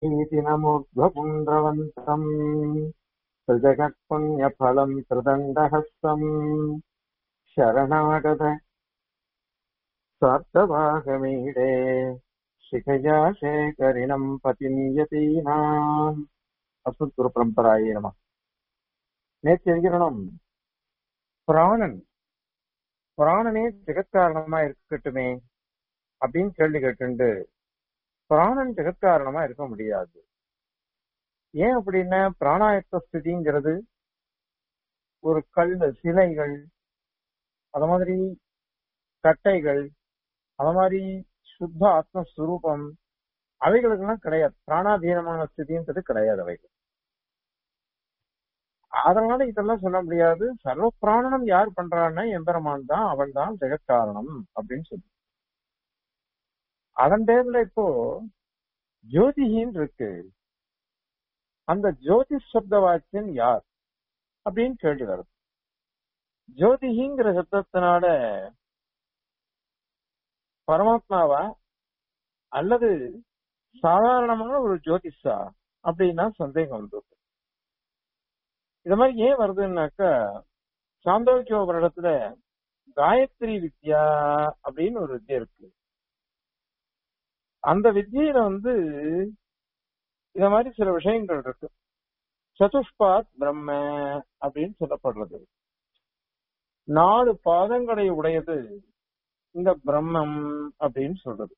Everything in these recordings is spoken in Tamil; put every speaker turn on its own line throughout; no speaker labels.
इति नमोध्वपुण्ड्रवन्तम् त्रिजगत्पुण्यफलम् त्रिदण्डहस्तम् शरणागत स्वार्थभागमीडे शिखया शेखरिणम् पतिम् यतीनाम् அஸ்மத் குரு பரம்பராயே நம நேற்று என்கிறோம் பிராணன் பிராணனே ஜெகத்காரணமா இருக்கட்டுமே அப்படின்னு கேள்வி கேட்டு பிராணன் ஜெகத்காரணமா இருக்க முடியாது ஏன் அப்படின்னா பிராணாயத்த ஸ்திதிங்கிறது ஒரு கல் சிலைகள் அத மாதிரி கட்டைகள் அத மாதிரி சுத்த ஆத்மஸ்வரூபம் அவைகளுக்கெல்லாம் கிடையாது பிராணாதீனமான ஸ்திதின்றது கிடையாது அவைகள் அதனால இதெல்லாம் சொல்ல முடியாது சர்வ பிராணனம் யார் பண்றான்னா எம்பெருமான் தான் அவள் தான் ஜெகத்காரணம் அப்படின்னு சொல்லி அதன் பேர்ல இப்போ ஜோதிகின்னு இருக்கு அந்த ஜோதி சப்த வாக்கியன் யார் அப்படின்னு கேள்வி வருது ஜோதிகிங்கிற சப்தத்தினால பரமாத்மாவா அல்லது சாதாரணமான ஒரு ஜோதிஷா அப்படின்னா சந்தேகம் வந்தது இது மாதிரி ஏன் வருதுன்னாக்கா சாந்தோக்கிய ஒரு இடத்துல காயத்ரி வித்யா அப்படின்னு ஒரு வித்யா இருக்கு அந்த வித்தியில வந்து இத மாதிரி சில விஷயங்கள் இருக்கு சதுஷ்பாத் பிரம்ம அப்படின்னு சொல்லப்படுறது நாலு பாதங்களை உடையது இந்த பிரம்மம் அப்படின்னு சொல்றது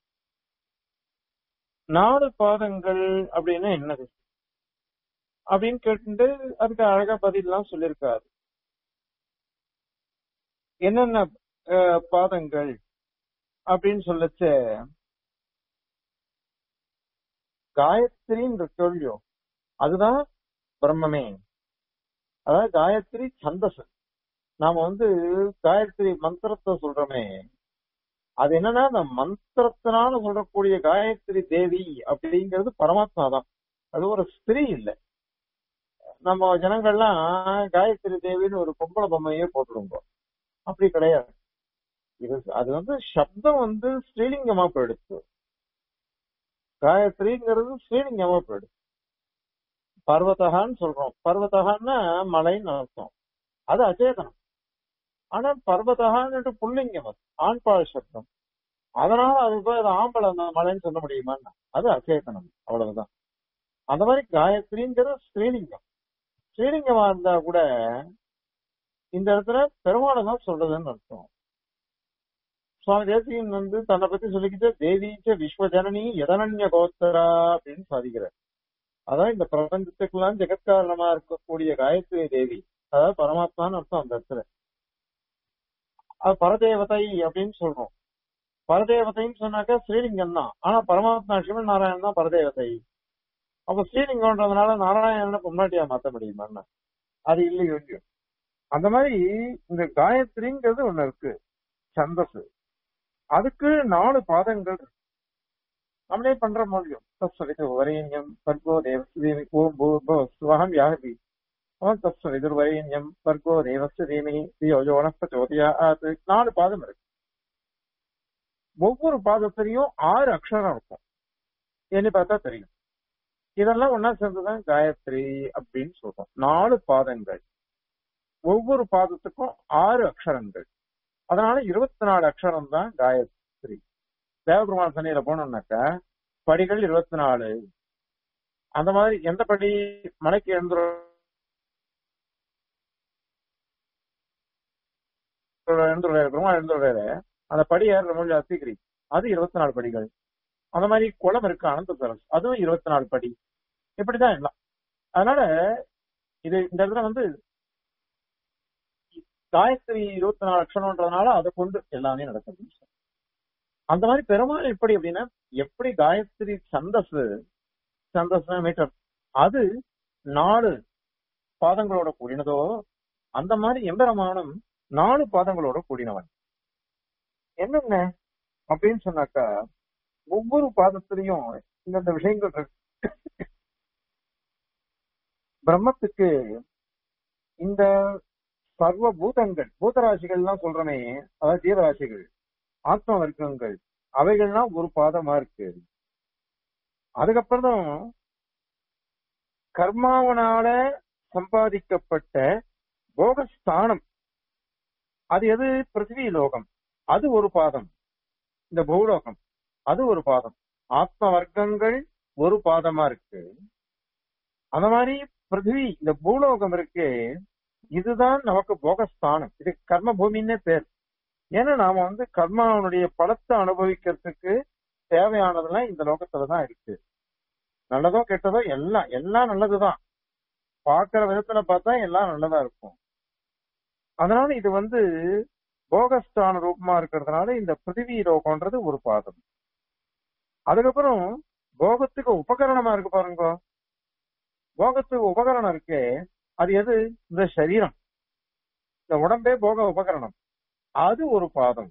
நாலு பாதங்கள் அப்படின்னா என்னது அப்படின்னு கேட்டு அதுக்கு அழகா பதிலாம் சொல்லியிருக்காரு என்னென்ன பாதங்கள் அப்படின்னு சொல்லச்ச காயத்ரின்ற கேள்வியோ அதுதான் பிரம்மமே அதாவது காயத்ரி சந்தஸ் நாம வந்து காயத்ரி மந்திரத்தை சொல்றோமே அது என்னன்னா அந்த மந்திரத்தினால சொல்லக்கூடிய காயத்ரி தேவி அப்படிங்கிறது பரமாத்மா தான் அது ஒரு ஸ்திரீ இல்லை நம்ம ஜனங்கள்லாம் காயத்ரி தேவின்னு ஒரு பொம்பளை பொம்மையே போட்டுருங்க அப்படி கிடையாது இது அது வந்து சப்தம் வந்து ஸ்ரீலிங்கமா போயிடுச்சு காயத்ரிங்கிறது ஸ்ரீலிங்கமா போயிடுச்சு பர்வதகான்னு சொல்றோம் பர்வதகான்னா மலைன்னு அர்த்தம் அது அச்சேதனம் ஆனா பர்வதகான்னு புல்லிங்கம் அது ஆண்பாள் சப்தம் அதனால அது போய் அது ஆம்பளை மலைன்னு சொல்ல முடியுமான்னா அது அச்சேதனம் அவ்வளவுதான் அந்த மாதிரி காயத்ரிங்கிறது ஸ்ரீலிங்கம் ஸ்ரீலிங்கமா இருந்தா கூட இந்த இடத்துல பெருமாளை தான் சொல்றதுன்னு அர்த்தம் சுவாமி தேசியன் வந்து தன்னை பத்தி சொல்லிக்கிட்டு தேவீச்ச விஸ்வஜனனி எதனன்ய கோத்தரா அப்படின்னு சாதிக்கிறார் அதான் இந்த பிரபஞ்சத்துக்கெல்லாம் ஜெகத்காரணமா இருக்கக்கூடிய காயத்ரி தேவி அதாவது பரமாத்மான்னு அர்த்தம் அந்த இடத்துல அது பரதேவதை அப்படின்னு சொல்றோம் பரதேவதைன்னு சொன்னாக்கா ஸ்ரீலிங்கம் தான் ஆனா பரமாத்மா சிவன் நாராயணன் தான் பரதேவதை அப்ப ஸ்ரீலிங்கம்ன்றதுனால நாராயணனை பொம்னாட்டியா மாத்த முடியுமா அது இல்லையோ இல்லையோ அந்த மாதிரி இந்த காயத்ரிங்கிறது ஒண்ணு இருக்கு சந்தஸ் அதுக்கு நாலு பாதங்கள் நம்மளே பண்ற மூலியம் தஸ்வவிது வரேண்யம் பர்கோ தேவஸ்தேமி ஓம் பூர்வோ சுவகம் யாகதி ஓம் தஸ்வவிதுர் வரேண்யம் பர்கோ தேவஸ்து தேமி தியோஜோனஸ்தோதியா அது நாலு பாதம் இருக்கு ஒவ்வொரு பாதத்திலையும் ஆறு அக்ஷரம் இருக்கும் என்ன பார்த்தா தெரியும் இதெல்லாம் ஒன்னா சேர்ந்துதான் காயத்ரி அப்படின்னு சொல்றோம் நாலு பாதங்கள் ஒவ்வொரு பாதத்துக்கும் ஆறு அக்ஷரங்கள் அதனால இருபத்தி நாலு அக்ஷரம் தான் காயத்ரி தேவபெருமான சன்னியில போனோம்னாக்கா படிகள் இருபத்தி நாலு அந்த மாதிரி எந்த படி மலைக்கு எழுந்துற பெருமாள் எழுந்துடுறாரு அந்த படி ஏறுற மொழி அத்திகிரி அது இருபத்தி நாலு படிகள் அந்த மாதிரி குளம் இருக்கு அனந்த சரஸ் அதுவும் இருபத்தி நாலு படி இப்படிதான் எல்லாம் அதனால இது இந்த இடத்துல வந்து காயத்ரி இருபத்தி நாலு லட்சணம்ன்றதுனால அதை கொண்டு எல்லாமே நடக்குது அந்த மாதிரி பெருமாள் எப்படி அப்படின்னா எப்படி காயத்ரி சந்தஸ் சந்தஸ் மீட்டர் அது நாலு பாதங்களோட கூடினதோ அந்த மாதிரி எம்பெருமானும் நாலு பாதங்களோட கூடினவன் என்னென்ன அப்படின்னு சொன்னாக்கா ஒவ்வொரு பாதத்திலையும் இந்தந்த விஷயங்கள் இருக்கு பிரம்மத்துக்கு இந்த சர்வ பூதங்கள் பூதராசிகள்லாம் சொல்றமே அதாவது ஜீவராசிகள் ஆத்ம வர்க்கங்கள் அவைகள்லாம் ஒரு பாதமா இருக்கு அதுக்கப்புறம் கர்மாவனால சம்பாதிக்கப்பட்ட போகஸ்தானம் அது எது பிருத்திவி லோகம் அது ஒரு பாதம் இந்த பூலோகம் அது ஒரு பாதம் ஆத்ம வர்க்கங்கள் ஒரு பாதமா இருக்கு அந்த மாதிரி பிருத்திவி இந்த பூலோகம் இருக்கு இதுதான் நமக்கு போகஸ்தானம் இது கர்ம பூமின்னே பேர் ஏன்னா நாம வந்து கர்மாவனுடைய பலத்தை அனுபவிக்கிறதுக்கு தேவையானதெல்லாம் இந்த லோகத்துலதான் இருக்கு நல்லதோ கெட்டதோ எல்லாம் எல்லாம் நல்லதுதான் பார்க்கிற விதத்துல பார்த்தா எல்லாம் நல்லதா இருக்கும் அதனால இது வந்து போகஸ்தான ரூபமா இருக்கிறதுனால இந்த பிருத்திவி லோகம்ன்றது ஒரு பாதம் அதுக்கப்புறம் போகத்துக்கு உபகரணமா இருக்கு பாருங்க போகத்துக்கு உபகரணம் இருக்கு அது எது இந்த சரீரம் இந்த உடம்பே போக உபகரணம் அது ஒரு பாதம்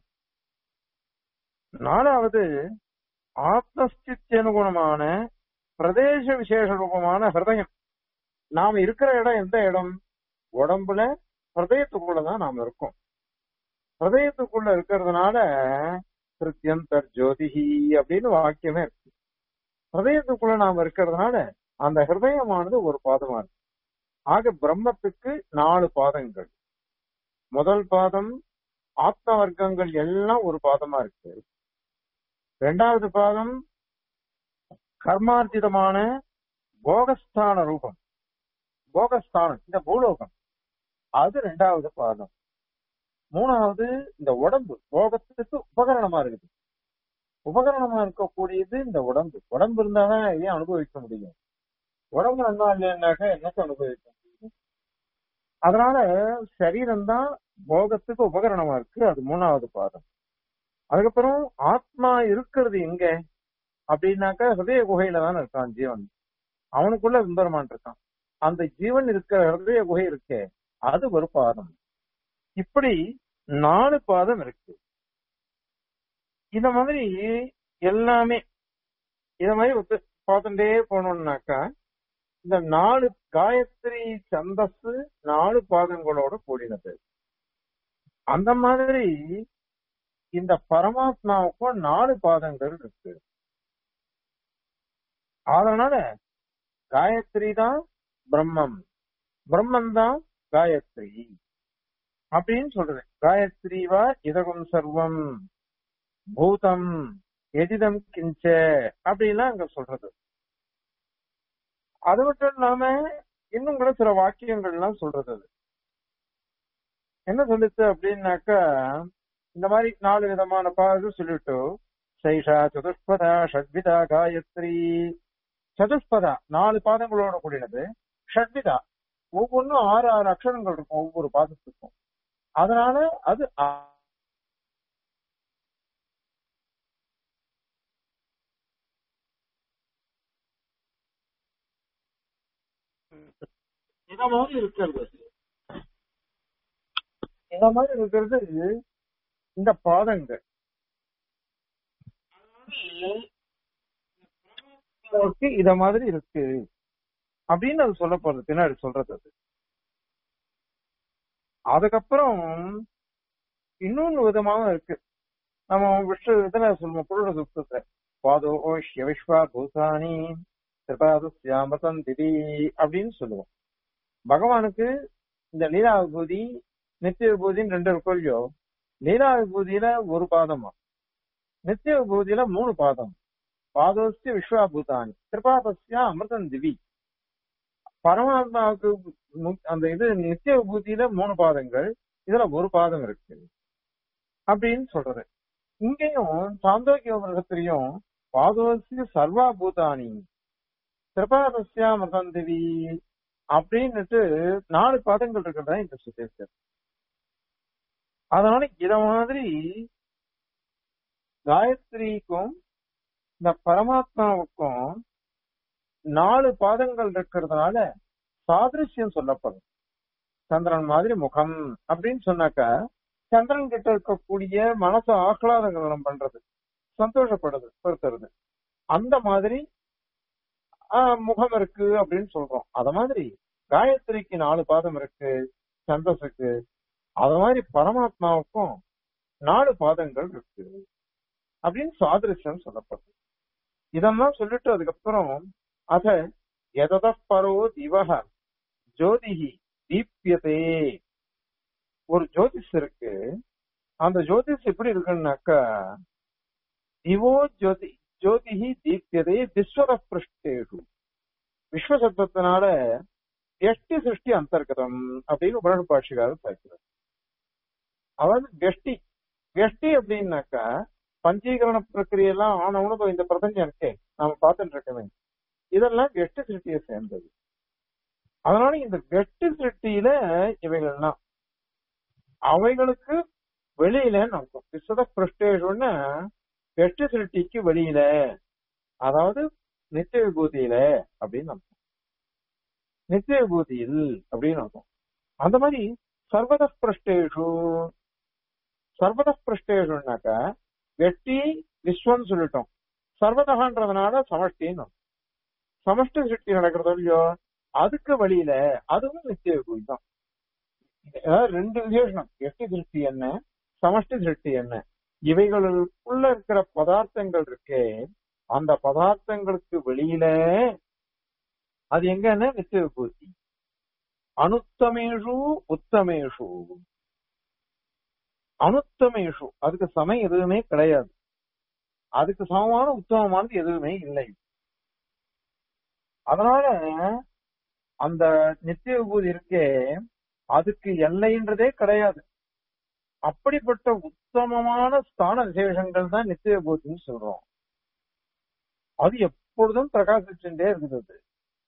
நாலாவது ஆத்மஸ்தித்யனுகுணமான பிரதேச விசேஷ ரூபமான ஹிருதயம் நாம இருக்கிற இடம் எந்த இடம் உடம்புல ஹிருதயத்துக்குள்ளதான் நாம இருக்கோம் ஹிருதயத்துக்குள்ள இருக்கிறதுனால கிருத்தியந்தர் ஜோதிஹி அப்படின்னு வாக்கியமே இருக்கு ஹிருதயத்துக்குள்ள நாம இருக்கிறதுனால அந்த ஹிருதயமானது ஒரு பாதமா இருக்கு ஆக பிரம்மத்துக்கு நாலு பாதங்கள் முதல் பாதம் ஆத்ம வர்க்கங்கள் எல்லாம் ஒரு பாதமா இருக்கு ரெண்டாவது பாதம் கர்மார்ஜிதமான போகஸ்தான ரூபம் போகஸ்தானம் இந்த பூலோகம் அது ரெண்டாவது பாதம் மூணாவது இந்த உடம்பு போகத்துக்கு உபகரணமா இருக்குது உபகரணமா இருக்கக்கூடியது இந்த உடம்பு உடம்பு இருந்தாதான் இதையும் அனுபவிக்க முடியும் உடம்பு நல்லா இல்லைன்னாக்கா என்னத்தை அனுபவிக்க முடியும் அதனால சரீரம் தான் போகத்துக்கு உபகரணமா இருக்கு அது மூணாவது பாதம் அதுக்கப்புறம் ஆத்மா இருக்கிறது எங்க அப்படின்னாக்கா ஹிருதய குகையில தானே இருக்கான் ஜீவன் அவனுக்குள்ள சுந்தரமான் இருக்கான் அந்த ஜீவன் இருக்கிற ஹிருதய குகை இருக்கே அது ஒரு பாதம் இப்படி நாலு பாதம் இருக்கு இந்த மாதிரி எல்லாமே இத மாதிரி ஒத்து பார்த்துட்டே போனோம்னாக்கா இந்த நாலு காயத்ரி சந்தஸ் நாலு பாதங்களோட கூடினது அந்த மாதிரி இந்த பரமாத்மாவுக்கும் நாலு பாதங்கள் இருக்கு அதனால காயத்ரி தான் பிரம்மம் பிரம்மன் தான் காயத்ரி அப்படின்னு சொல்றது காயத்ரி வா இதகம் சர்வம் பூதம் எதிதம் கிஞ்ச அப்படின்லாம் அங்க சொல்றது அது மட்டும் இல்லாம இன்னும் கூட சில வாக்கியங்கள்லாம் சொல்றது அது என்ன சொல்லுச்சு அப்படின்னாக்கா இந்த மாதிரி நாலு விதமான பாது சொல்லிட்டு சைஷா சதுஷ்பதா ஷட்விதா காயத்ரி சதுஷ்பதா நாலு பாதங்களோட கூடினது ஷட்விதா ஒவ்வொன்றும் ஆறு ஆறு அக்ஷரங்கள் இருக்கும் ஒவ்வொரு பாதத்துக்கும் அதனால அது இத மாதிரி இருக்கிறது இந்த மாதிரி இருக்கிறது இந்த பாதங்கள் அதனால இத மாதிரி இருக்கு அப்படின்னு அது சொல்ல போறது பின்னாடி சொல்றது அது அதுக்கப்புறம் இன்னொன்னு விதமாவும் இருக்கு நம்ம விஷ்ணு இதுல சொல்லுவோம் புருட சுத்தத்தை பாதோ விஸ்வா பூதானி திரிபாதுசியாமதம் திதி அப்படின்னு சொல்லுவோம் பகவானுக்கு இந்த லீலா விபூதி நித்திய விபூதின்னு ரெண்டு இருக்கும் இல்லையோ லீலா விபூதியில ஒரு பாதமா நித்திய விபூதியில மூணு பாதம் பாதோஸ்ய விஸ்வாபூதானி திரிபாதஸ்யா அமிர்தம் திவி பரமாத்மாவுக்கு அந்த இது நித்திய விபூதியில மூணு பாதங்கள் இதுல ஒரு பாதம் இருக்கு அப்படின்னு சொல்றது இங்கேயும் சாந்தோக்கிய மிருகத்திலையும் பாதோஸ்ய சர்வா பூதானி திரிபாதஸ்யா அமிர்தம் திவி அப்படின்னுட்டு நாலு பாதங்கள் இருக்கிறதா இந்த சுத்தேசர் அதனால இத மாதிரி காயத்ரிக்கும் இந்த பரமாத்மாவுக்கும் நாலு பாதங்கள் இருக்கிறதுனால சாதிருஷ்யம் சொல்லப்படும் சந்திரன் மாதிரி முகம் அப்படின்னு சொன்னாக்கா சந்திரன் கிட்ட இருக்கக்கூடிய மனசு ஆஹ்லாதங்கரணம் பண்றது சந்தோஷப்படுறது பொறுத்துறது அந்த மாதிரி ஆஹ் முகம் இருக்கு அப்படின்னு சொல்றோம் அத மாதிரி காயத்ரிக்கு நாலு பாதம் இருக்கு சந்தோஷுக்கு அத மாதிரி பரமாத்மாவுக்கும் நாலு பாதங்கள் இருக்கு அப்படின்னு சாதிருஷ்யம் சொல்லப்படுது இதெல்லாம் சொல்லிட்டு அதுக்கப்புறம் அத எதத பரோ திவக ஜோதிஹி தீப்யதே ஒரு ஜோதிஷ் இருக்கு அந்த ஜோதிஷ் எப்படி இருக்குன்னாக்கா திவோ ஜோதி ஜோதிஹி தீப்யதே விஸ்வர பிருஷ்டேஷு விஸ்வசப்தத்தினால எஷ்டி சிருஷ்டி அந்தர்கதம் அப்படின்னு உபரண பாட்சிகாரர் பார்க்கிறார் அதாவது வெஷ்டி வெஷ்டி அப்படின்னாக்கா பஞ்சீகரண பிரக்கிரியெல்லாம் ஆன உணவு இந்த பிரபஞ்சம் இருக்கே நாம பார்த்துட்டு இருக்கவே இதெல்லாம் வெஷ்டி சிருஷ்டியை சேர்ந்தது அதனால இந்த வெஷ்டி சிருஷ்டியில இவைகள்லாம் அவைகளுக்கு வெளியில நமக்கு விசத பிருஷ்டேஷன்னு வெஷ்டி சிருஷ்டிக்கு வெளியில அதாவது நித்திய விபூதியில அப்படின்னு அர்த்தம் நித்திய விபூதியில் அப்படின்னு அர்த்தம் அந்த மாதிரி சர்வத பிரஷ்டேஷு சர்வத பிரஷ்டேஷுனாக்கா வெட்டி விஸ்வம் சொல்லிட்டோம் சர்வதகான்றதுனால சமஷ்டின்னு அர்த்தம். சமஷ்டி சிருஷ்டி நடக்கிறதோ இல்லையோ அதுக்கு வழியில அதுவும் நித்திய விபூதி தான் அதாவது ரெண்டு விசேஷம் எஷ்டி சிருஷ்டி என்ன சமஷ்டி சிருஷ்டி என்ன இவைகளுக்குள்ள இருக்கிற பதார்த்தங்கள் இருக்கே அந்த பதார்த்தங்களுக்கு வெளியில அது எங்கன்னா நித்திய விபூதி அனுத்தமேஷு உத்தமேஷு அனுத்தமேஷு அதுக்கு சமம் எதுவுமே கிடையாது அதுக்கு சமமான உத்தமமானது எதுவுமே இல்லை அதனால அந்த நித்திய விபூதி இருக்கே அதுக்கு எல்லைன்றதே கிடையாது அப்படிப்பட்ட உத்தமமான ஸ்தான விசேஷங்கள் தான் நித்திய விபூதின்னு சொல்றோம் அது எப்பொழுதும் பிரகாசிச்சுட்டே இருக்குது அது.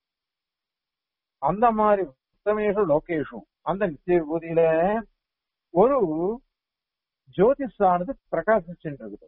அந்த மாதிரி உத்தமேஷு லோகேஷு அந்த நித்திய விபூதியில ஒரு ஜோதிஷானது பிரகாசிச்சுன்றது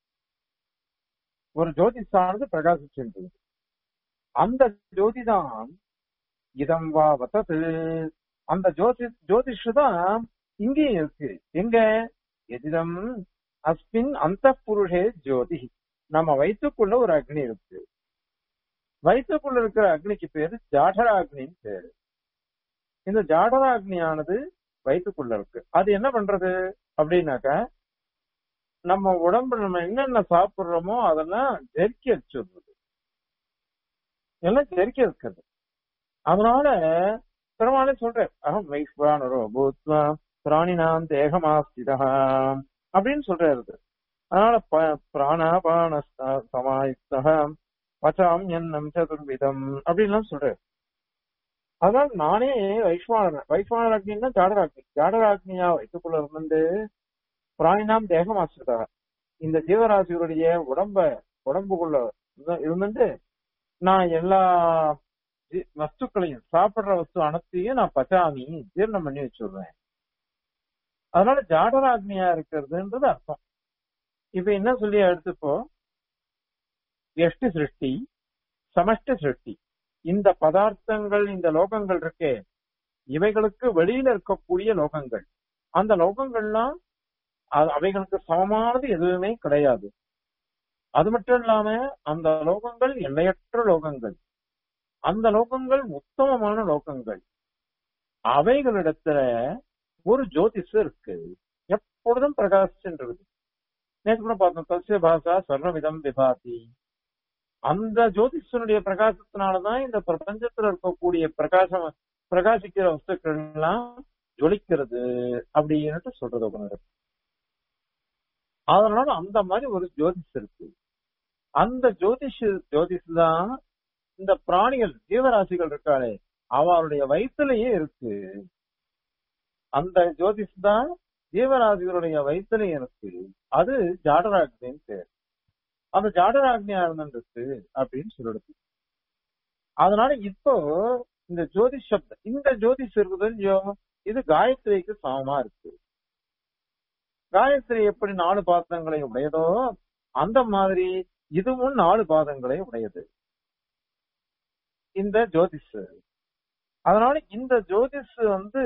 ஒரு ஜோதிஷானது பிரகாசிச்சுன்றது அந்த ஜோதிதான் இதம் வா வத்தது அந்த ஜோதி ஜோதிஷு தான் இங்கேயும் இருக்கு எங்க எதிடம் அஸ்மின் அந்த புருஷே ஜோதி நம்ம வயிற்றுக்குள்ள ஒரு அக்னி இருக்கு வயிற்றுக்குள்ள இருக்கிற அக்னிக்கு பேரு ஜாடராக்னின்னு பேரு இந்த ஜாடராக்னியானது வயிற்றுக்குள்ள இருக்கு அது என்ன பண்றது அப்படின்னாக்கா நம்ம உடம்பு நம்ம என்னென்ன சாப்பிடுறோமோ அதெல்லாம் ஜெரிக்க வச்சுடுறது எல்லாம் ஜெரிக்க வைக்கிறது அதனால பெருமாளே சொல்றேன் அகம் வைஸ்வானரோ பூத்வா பிராணினாம் தேகமாஸ்திதா அப்படின்னு சொல்றாரு அதனால ப- பிராணாபான சமாயுக்தா பச்சாம் எண்ணம் சதுர்விதம் அப்படின்லாம் சொல்றாரு அதனால நானே வைஸ்வானரன் வைஸ்வானர் அக்னின்னா ஜாடராக்னி ஜாடராக்னியா வைத்துக்குள்ள இருந்து பிராணினாம் தேகமாஸ்திதா இந்த ஜீவராசிகளுடைய உடம்ப உடம்புக்குள்ள இருந்து- இருந்துட்டு நான் எல்லா ஜீ- வஸ்துக்களையும் சாப்பிடுற வஸ்து அனைத்தையும் நான் பச்சாமி ஜீரணம் பண்ணி வச்சுடுறேன் அதனால ஜாடராக்னியா இருக்கிறதுன்றது அர்த்தம் இப்ப என்ன சொல்லி எடுத்துப்போ எஷ்டி சிருஷ்டி சமஷ்டி சிருஷ்டி இந்த பதார்த்தங்கள் இந்த லோகங்கள் இருக்கே இவைகளுக்கு வெளியில இருக்கக்கூடிய லோகங்கள் அந்த லோகங்கள்லாம் அது- அவைகளுக்கு சமமானது எதுவுமே கிடையாது அது மட்டும் இல்லாம அந்த லோகங்கள் எல்லையற்ற லோகங்கள் அந்த லோகங்கள் உத்தமமான லோகங்கள் அவைகளிடத்துல ஒரு ஜோதிஷம் இருக்கு எப்பொழுதும் பிரகாசிச்சுன்றது நேற்று கூட பார்த்தோம் தஸ்ய பாசா சர்வவிதம் விபாதி அந்த ஜோதிஷனுடைய பிரகாசத்தினாலதான் இந்த பிரபஞ்சத்துல இருக்கக்கூடிய பிரகாசம் பிரகாசிக்கிற வஸ்துக்கள் எல்லாம் ஜொலிக்கிறது அப்படின்னுட்டு சொல்றது உபநிடதம் அதனால அந்த மாதிரி ஒரு ஜோதிஷ் இருக்கு அந்த ஜோதிஷ் ஜோதிஷ் தான் இந்த பிராணிகள் ஜீவராசிகள் இருக்காளே அவருடைய வயிற்றுலயே இருக்கு அந்த ஜோதிஷ் தான் ஜீவராசிகளுடைய வயிற்றுலயே இருக்கு அது ஜாடராக்னின்னு பேர் அந்த ஜாடராக்னியா இருந்துருக்கு அப்படின்னு சொல்லிடுது அதனால இப்போ இந்த ஜோதிஷ் சப்தம் இந்த ஜோதிஷ் இருக்குது இல்லையோ இது காயத்ரிக்கு சமமா இருக்கு காயத்ரி எப்படி நாலு பாதங்களை உடையதோ அந்த மாதிரி இதுவும் நாலு பாதங்களை உடையது இந்த ஜோதிஷ் அதனால இந்த ஜோதிஷ் வந்து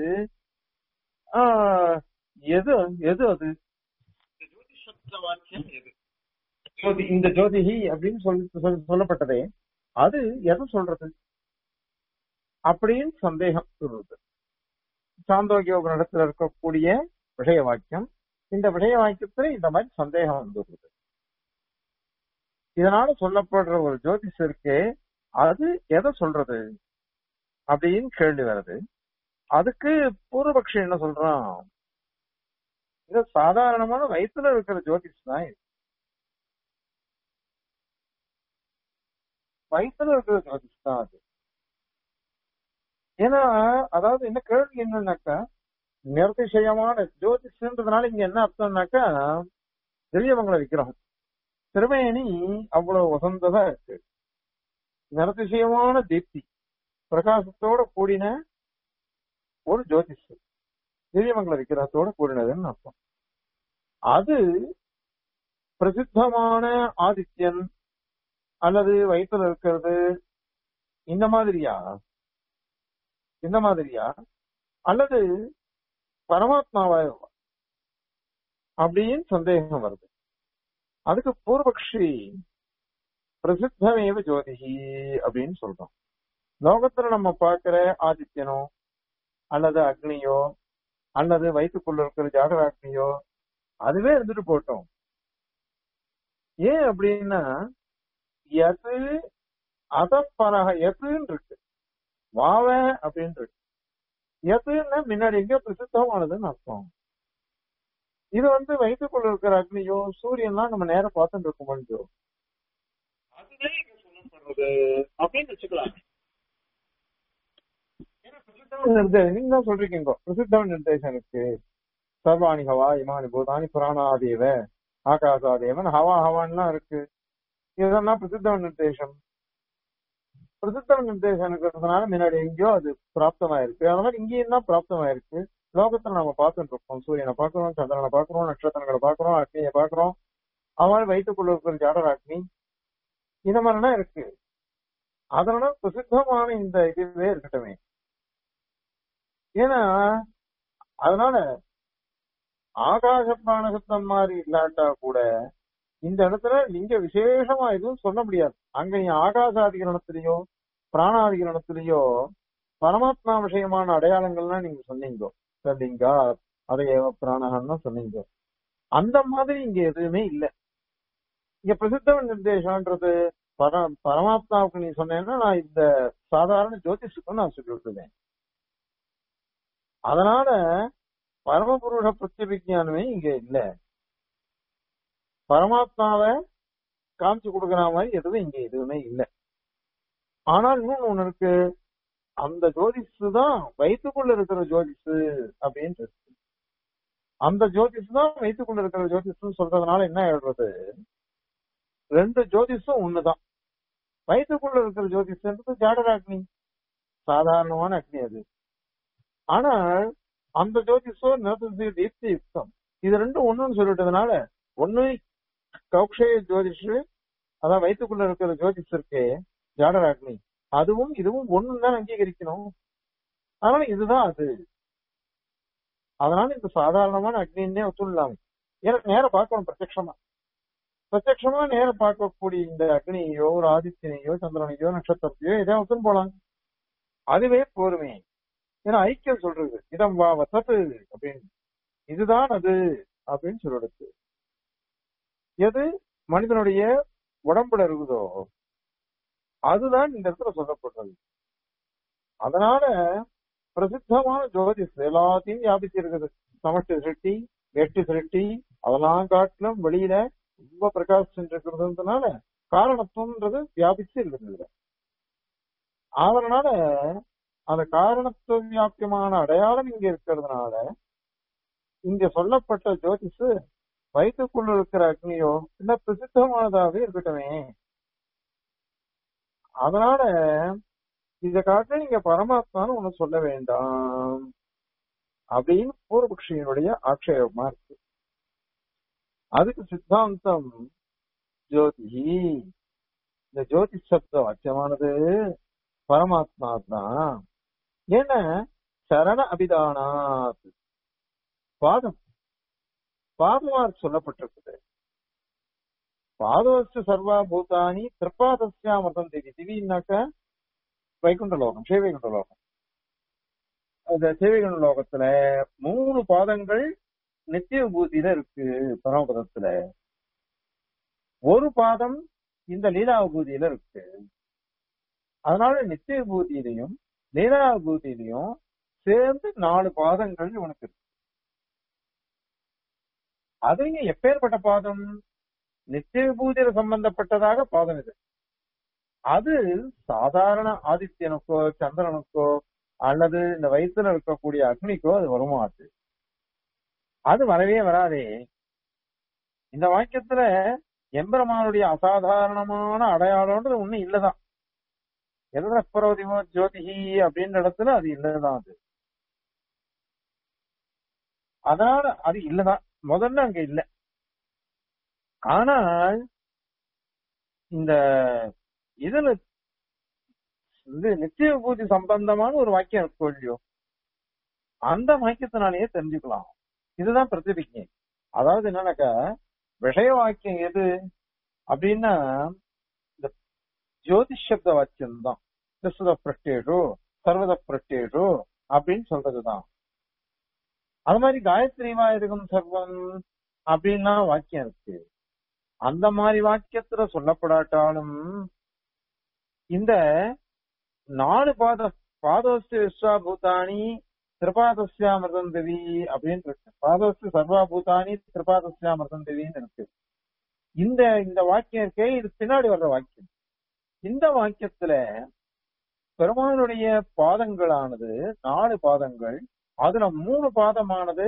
ஆஹ், எது எது அது இந்த ஜோதிஷ் சப்த வாக்கியம் எது ஜோதி இந்த ஜோதிஹி அப்படின்னு சொல்லி சொல்ல- சொல்லப்பட்டதே அது எதை சொல்றது அப்படின்னு சந்தேகம் சொல்றது சாந்தோக்கிய இடத்துல இருக்கக்கூடிய விஷய வாக்கியம் இந்த விஷய வாக்கியத்துல இந்த மாதிரி சந்தேகம் வந்துடுது இதனால சொல்லப்படுற ஒரு ஜோதிஷ் இருக்கே அது எதை சொல்றது அப்படின்னு கேள்வி வருது அதுக்கு பூர்வபக்ஷி என்ன சொல்றான் இது சாதாரணமான வயிற்றுல இருக்கிற ஜோதிஷ் தான் இது வயிற்றுல இருக்கிற ஜோதிஷ் தான் அது ஏன்னா அதாவது என்ன கேள்வி என்னன்னாக்கா நிர்திசயமான ஜோதிஷன்றதுனால இங்க என்ன அர்த்தம்னாக்கா திரியமங்கல விக்கிரகம் திருமேனி அவ்வளவு வசந்ததா இருக்கு நிரதிசயமான தீப்தி பிரகாசத்தோட கூடின ஒரு ஜோதிஷ் திரியமங்கல விக்கிரகத்தோட கூடினதுன்னு அர்த்தம் அது பிரசித்தமான ஆதித்யன் அல்லது வயிற்றுல இருக்கிறது இந்த மாதிரியா இந்த மாதிரியா அல்லது பரமாத்மாவா அப்படின்னு சந்தேகம் வருது அதுக்கு பூர்வபக்ஷி பிரசித்தமேவ ஜோதிகி அப்படின்னு சொல்றோம் லோகத்துல நம்ம பார்க்கிற ஆதித்யனோ அல்லது அக்னியோ அல்லது வயிற்றுக்குள்ள இருக்கிற ஜாடராக்னியோ அதுவே இருந்துட்டு போட்டோம் ஏன் அப்படின்னா எது அதப்பரக எதுன்னு இருக்கு வாவ அப்படின்னு இருக்கு எதுன்னா முன்னாடி எங்க பிரசித்தமானதுன்னு அர்த்தம் இது வந்து வயிற்றுக்குள்ள இருக்கிற அக்னியோ சூரியன்லாம் நம்ம நேரம் பார்த்துட்டு இருக்க முடியும் அதுவே இங்க சொல்லப்படுறது அப்படின்னு வச்சுக்கலாம் நீங்க தான் சொல்றீங்க பிரசித்த நிர்தேசனுக்கு சர்வாணி ஹவா இமானி பூதானி புராணாதேவ ஆகாசாதேவன் ஹவா ஹவான்லாம் இருக்கு இதெல்லாம் பிரசித்த நிர்தேசம் பிரசித்த நிர்தேசம் இருக்கிறதுனால முன்னாடி எங்கேயோ அது பிராப்தமாயிருக்கு அது மாதிரி இங்கேயும் தான் பிராப்தமாயிருக்கு லோகத்துல நம்ம பார்த்துட்டு இருக்கோம் சூரியனை பார்க்கிறோம் சந்திரனை பார்க்கிறோம் நட்சத்திரங்களை பார்க்கிறோம் அக்னியை பார்க்கிறோம் அவன் வயிற்றுக்குள்ள இருக்கிற ஜாடராக்னி இந்த மாதிரிலாம் இருக்கு அதனால பிரசித்தமான இந்த இதுவே இருக்கட்டுமே ஏன்னா அதனால ஆகாச பிராணசத்தம் மாதிரி இல்லாட்டா கூட இந்த இடத்துல நீங்க விசேஷமா எதுவும் சொல்ல முடியாது அங்க நீ ஆகாசாதிகரணத்திலேயோ பிராணாதிகரணத்திலேயோ பரமாத்மா விஷயமான அடையாளங்கள்லாம் நீங்க சொன்னீங்க சரிங்களா அதைய பிராணகம்னு சொன்னீங்க அந்த மாதிரி இங்க எதுவுமே இல்லை இங்க பிரசித்த நிர்தேசம்ன்றது பர பரமாத்மாவுக்கு நீ சொன்னேன்னா நான் இந்த சாதாரண ஜோதிஷுக்கும் நான் சொல்லி விட்டுருவேன் அதனால பரமபுருஷ பிரத்யபிஜானமே இங்க இல்ல பரமாத்மாவை காமிச்சு கொடுக்குற மாதிரி எதுவும் இங்க எதுவுமே இல்லை ஆனால் இன்னொன்னு ஒண்ணு இருக்கு அந்த ஜோதிஷு தான் வயிற்றுக்குள்ள இருக்கிற ஜோதிஷு அப்படின்னு இருக்கு அந்த ஜோதிஷு தான் வயிற்றுக்குள்ள இருக்கிற ஜோதிஷுன்னு சொல்றதுனால என்ன எழுறது ரெண்டு ஜோதிஷும் ஒண்ணுதான் வயிற்றுக்குள்ள இருக்கிற ஜோதிஷன்றது ஜாடராக்னி சாதாரணமான அக்னி அது ஆனால் அந்த ஜோதிஷோ நிறத்தி தீப்தி யுக்தம் இது ரெண்டும் ஒண்ணுன்னு சொல்லிட்டதுனால ஒண்ணு கௌக்ஷய ஜோதிஷு அதான் வயிற்றுக்குள்ள இருக்கிற ஜோதிஷ் இருக்கே ஜாடராக்னி அதுவும் இதுவும் ஒண்ணும் தான் அங்கீகரிக்கணும் அதனால இதுதான் அது அதனால இந்த சாதாரணமான அக்னின்னே ஒத்துள்ளாங்க ஏன்னா நேரம் பார்க்கணும் பிரத்யட்சமா பிரத்யட்சமா நேரம் பார்க்கக்கூடிய இந்த அக்னியோ ஒரு ஆதித்யனையோ சந்திரனையோ நட்சத்திரத்தையோ எதையோ ஒத்துன்னு போலாம் அதுவே போருமே ஏன்னா ஐக்கியம் சொல்றது இதம் வா வசத்து அப்படின்னு இதுதான் அது அப்படின்னு சொல்லிடுது எது மனிதனுடைய உடம்புல இருக்குதோ அதுதான் இந்த இடத்துல சொல்லப்படுறது அதனால பிரசித்தமான ஜோதிஷ் எல்லாத்தையும் வியாபிச்சு இருக்குது சமஷ்டி சிருஷ்டி வெட்டி சிருஷ்டி அதெல்லாம் காட்டிலும் வெளியில ரொம்ப பிரகாசம் இருக்கிறதுனால காரணத்துவம்ன்றது வியாபிச்சு இருக்குது அதனால அந்த காரணத்துவ வியாபியமான அடையாளம் இங்க இருக்கிறதுனால இங்க சொல்லப்பட்ட ஜோதிஷு வயிற்றுக்குள்ள இருக்கிற அக்னியோ இல்ல பிரசித்தமானதாகவே இருக்கட்டுமே அதனால இத காட்ட நீங்க பரமாத்மான்னு ஒண்ணு சொல்ல வேண்டாம் அப்படின்னு பூர்வபக்ஷியினுடைய ஆட்சேபமா இருக்கு அதுக்கு சித்தாந்தம் ஜோதி இந்த ஜோதி சப்த வாக்கியமானது பரமாத்மா தான் ஏன்னா சரண அபிதானாத் பாதம் பாதமார் சொல்லப்பட்டிருக்குது பாதவஸ்து சர்வா பூதானி திரிபாதஸ்யாமிருதம் தேவி திவின்னாக்க வைகுண்ட லோகம் சேவைகுண்ட லோகம் அந்த சேவைகுண்ட லோகத்துல மூணு பாதங்கள் நித்திய விபூதியில இருக்கு பரமபதத்துல ஒரு பாதம் இந்த லீலா விபூதியில இருக்கு அதனால நித்திய விபூதியிலையும் லீலா விபூதியிலையும் சேர்ந்து நாலு பாதங்கள் இவனுக்கு இருக்கு அதுங்க எப்பேற்பட்ட பாதம் நித்திய விபூதியில சம்பந்தப்பட்டதாக பாதம் இது அது சாதாரண ஆதித்யனுக்கோ சந்திரனுக்கோ அல்லது இந்த வயிற்றுல இருக்கக்கூடிய அக்னிக்கோ அது வருமாட்டு அது வரவே வராதே இந்த வாக்கியத்துல எம்பெருமானுடைய அசாதாரணமான அடையாளம்ன்றது ஒண்ணு இல்லதான் எதிர பரோதிமோ ஜோதிஹி அப்படின்ற இடத்துல அது இல்லதான் அது அதனால அது இல்லதான் முதல்ல அங்க இல்ல ஆனால் இந்த இதுல இது நித்திய விபூதி சம்பந்தமான ஒரு வாக்கியம் இருக்கும் இல்லையோ அந்த வாக்கியத்தினாலேயே தெரிஞ்சுக்கலாம் இதுதான் பிரதிபிக்ஞை அதாவது என்னன்னாக்கா விஷய வாக்கியம் எது அப்படின்னா இந்த ஜோதிஷ் சப்த வாக்கியம் தான் கிறிஸ்துத பிரட்டேடு சர்வத பிரட்டேடு அப்படின்னு சொல்றதுதான் அது மாதிரி காயத்ரிவா இருக்கும் சர்வம் அப்படின்லாம் வாக்கியம் இருக்கு அந்த மாதிரி வாக்கியத்துல சொல்லப்படாட்டாலும் இந்த நாலு பாத பாதோஸ்து விஸ்வாபூதானி திரிபாதஸ்யாமிருதந்தவி அப்படின்னு இருக்கு பாதோஸ்து சர்வாபூதானி திரிபாதஸ்யாமிருதந்தவின்னு இருக்கு இந்த இந்த வாக்கியம் இருக்கே இது பின்னாடி வர்ற வாக்கியம் இந்த வாக்கியத்துல பெருமானுடைய பாதங்களானது நாலு பாதங்கள் அதுல மூணு பாதமானது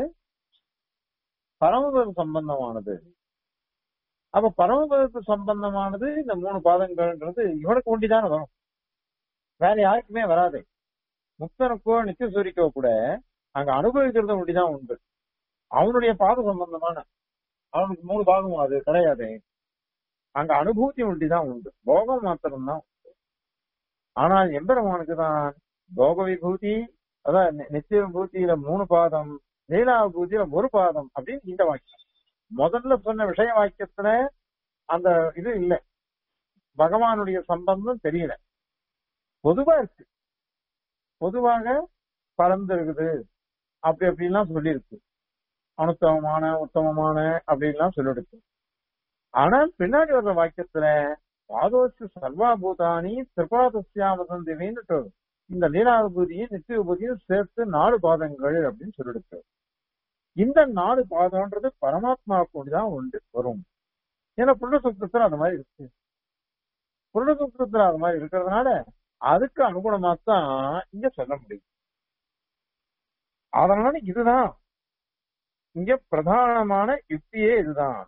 பரமபத சம்பந்தமானது அப்ப பரமபதத்து சம்பந்தமானது இந்த மூணு பாதங்கள்ன்றது இவனுக்கு ஒண்டிதானே வரும் வேற யாருக்குமே வராது முக்தனுக்கோ நித்தியசூரிக்கோ கூட அங்க அனுபவிக்கிறத ஒண்டிதான் உண்டு அவனுடைய பாத சம்பந்தமான அவனுக்கு மூணு பாகம் அது கிடையாது அங்க அனுபூதி ஒண்டிதான் உண்டு போகம் மாத்திரம்தான் உண்டு ஆனால் எம்பெருமானுக்கு தான் போக விபூதி அதான் நி- நித்திய விபூதியில மூணு பாதம் லீலா விபூதியில ஒரு பாதம் அப்படின்னு இந்த வாக்கியம் முதல்ல சொன்ன விஷய வாக்கியத்துல அந்த இது இல்ல பகவானுடைய சம்பந்தம் தெரியல பொதுவா இருக்கு பொதுவாக பறந்து இருக்குது அப்படி அப்படின்லாம் சொல்லியிருக்கு அனுத்தமமான உத்தமமான அப்படின்லாம் சொல்லிடுச்சு ஆனா பின்னாடி வர்ற வாக்கியத்துல பாதோச்சு சர்வாபூதானி திரிபாதசியாமதந்திவின்னு இந்த லீலாவிபூதியும் நித்திய விபூதியும் சேர்த்து நாலு பாதங்கள் அப்படின்னு சொல்லிடுச்சு இந்த நாலு பாதம்ன்றது பரமாத்மாவுக்கு தான் உண்டு வரும் ஏன்னா புருட சுத்தத்துல அந்த மாதிரி இருக்கு புருட சுத்தத்துல அது மாதிரி இருக்கிறதுனால அதுக்கு அனுகுணமா தான் இங்க சொல்ல முடியும் அதனால இதுதான் இங்க பிரதானமான யுக்தியே இதுதான்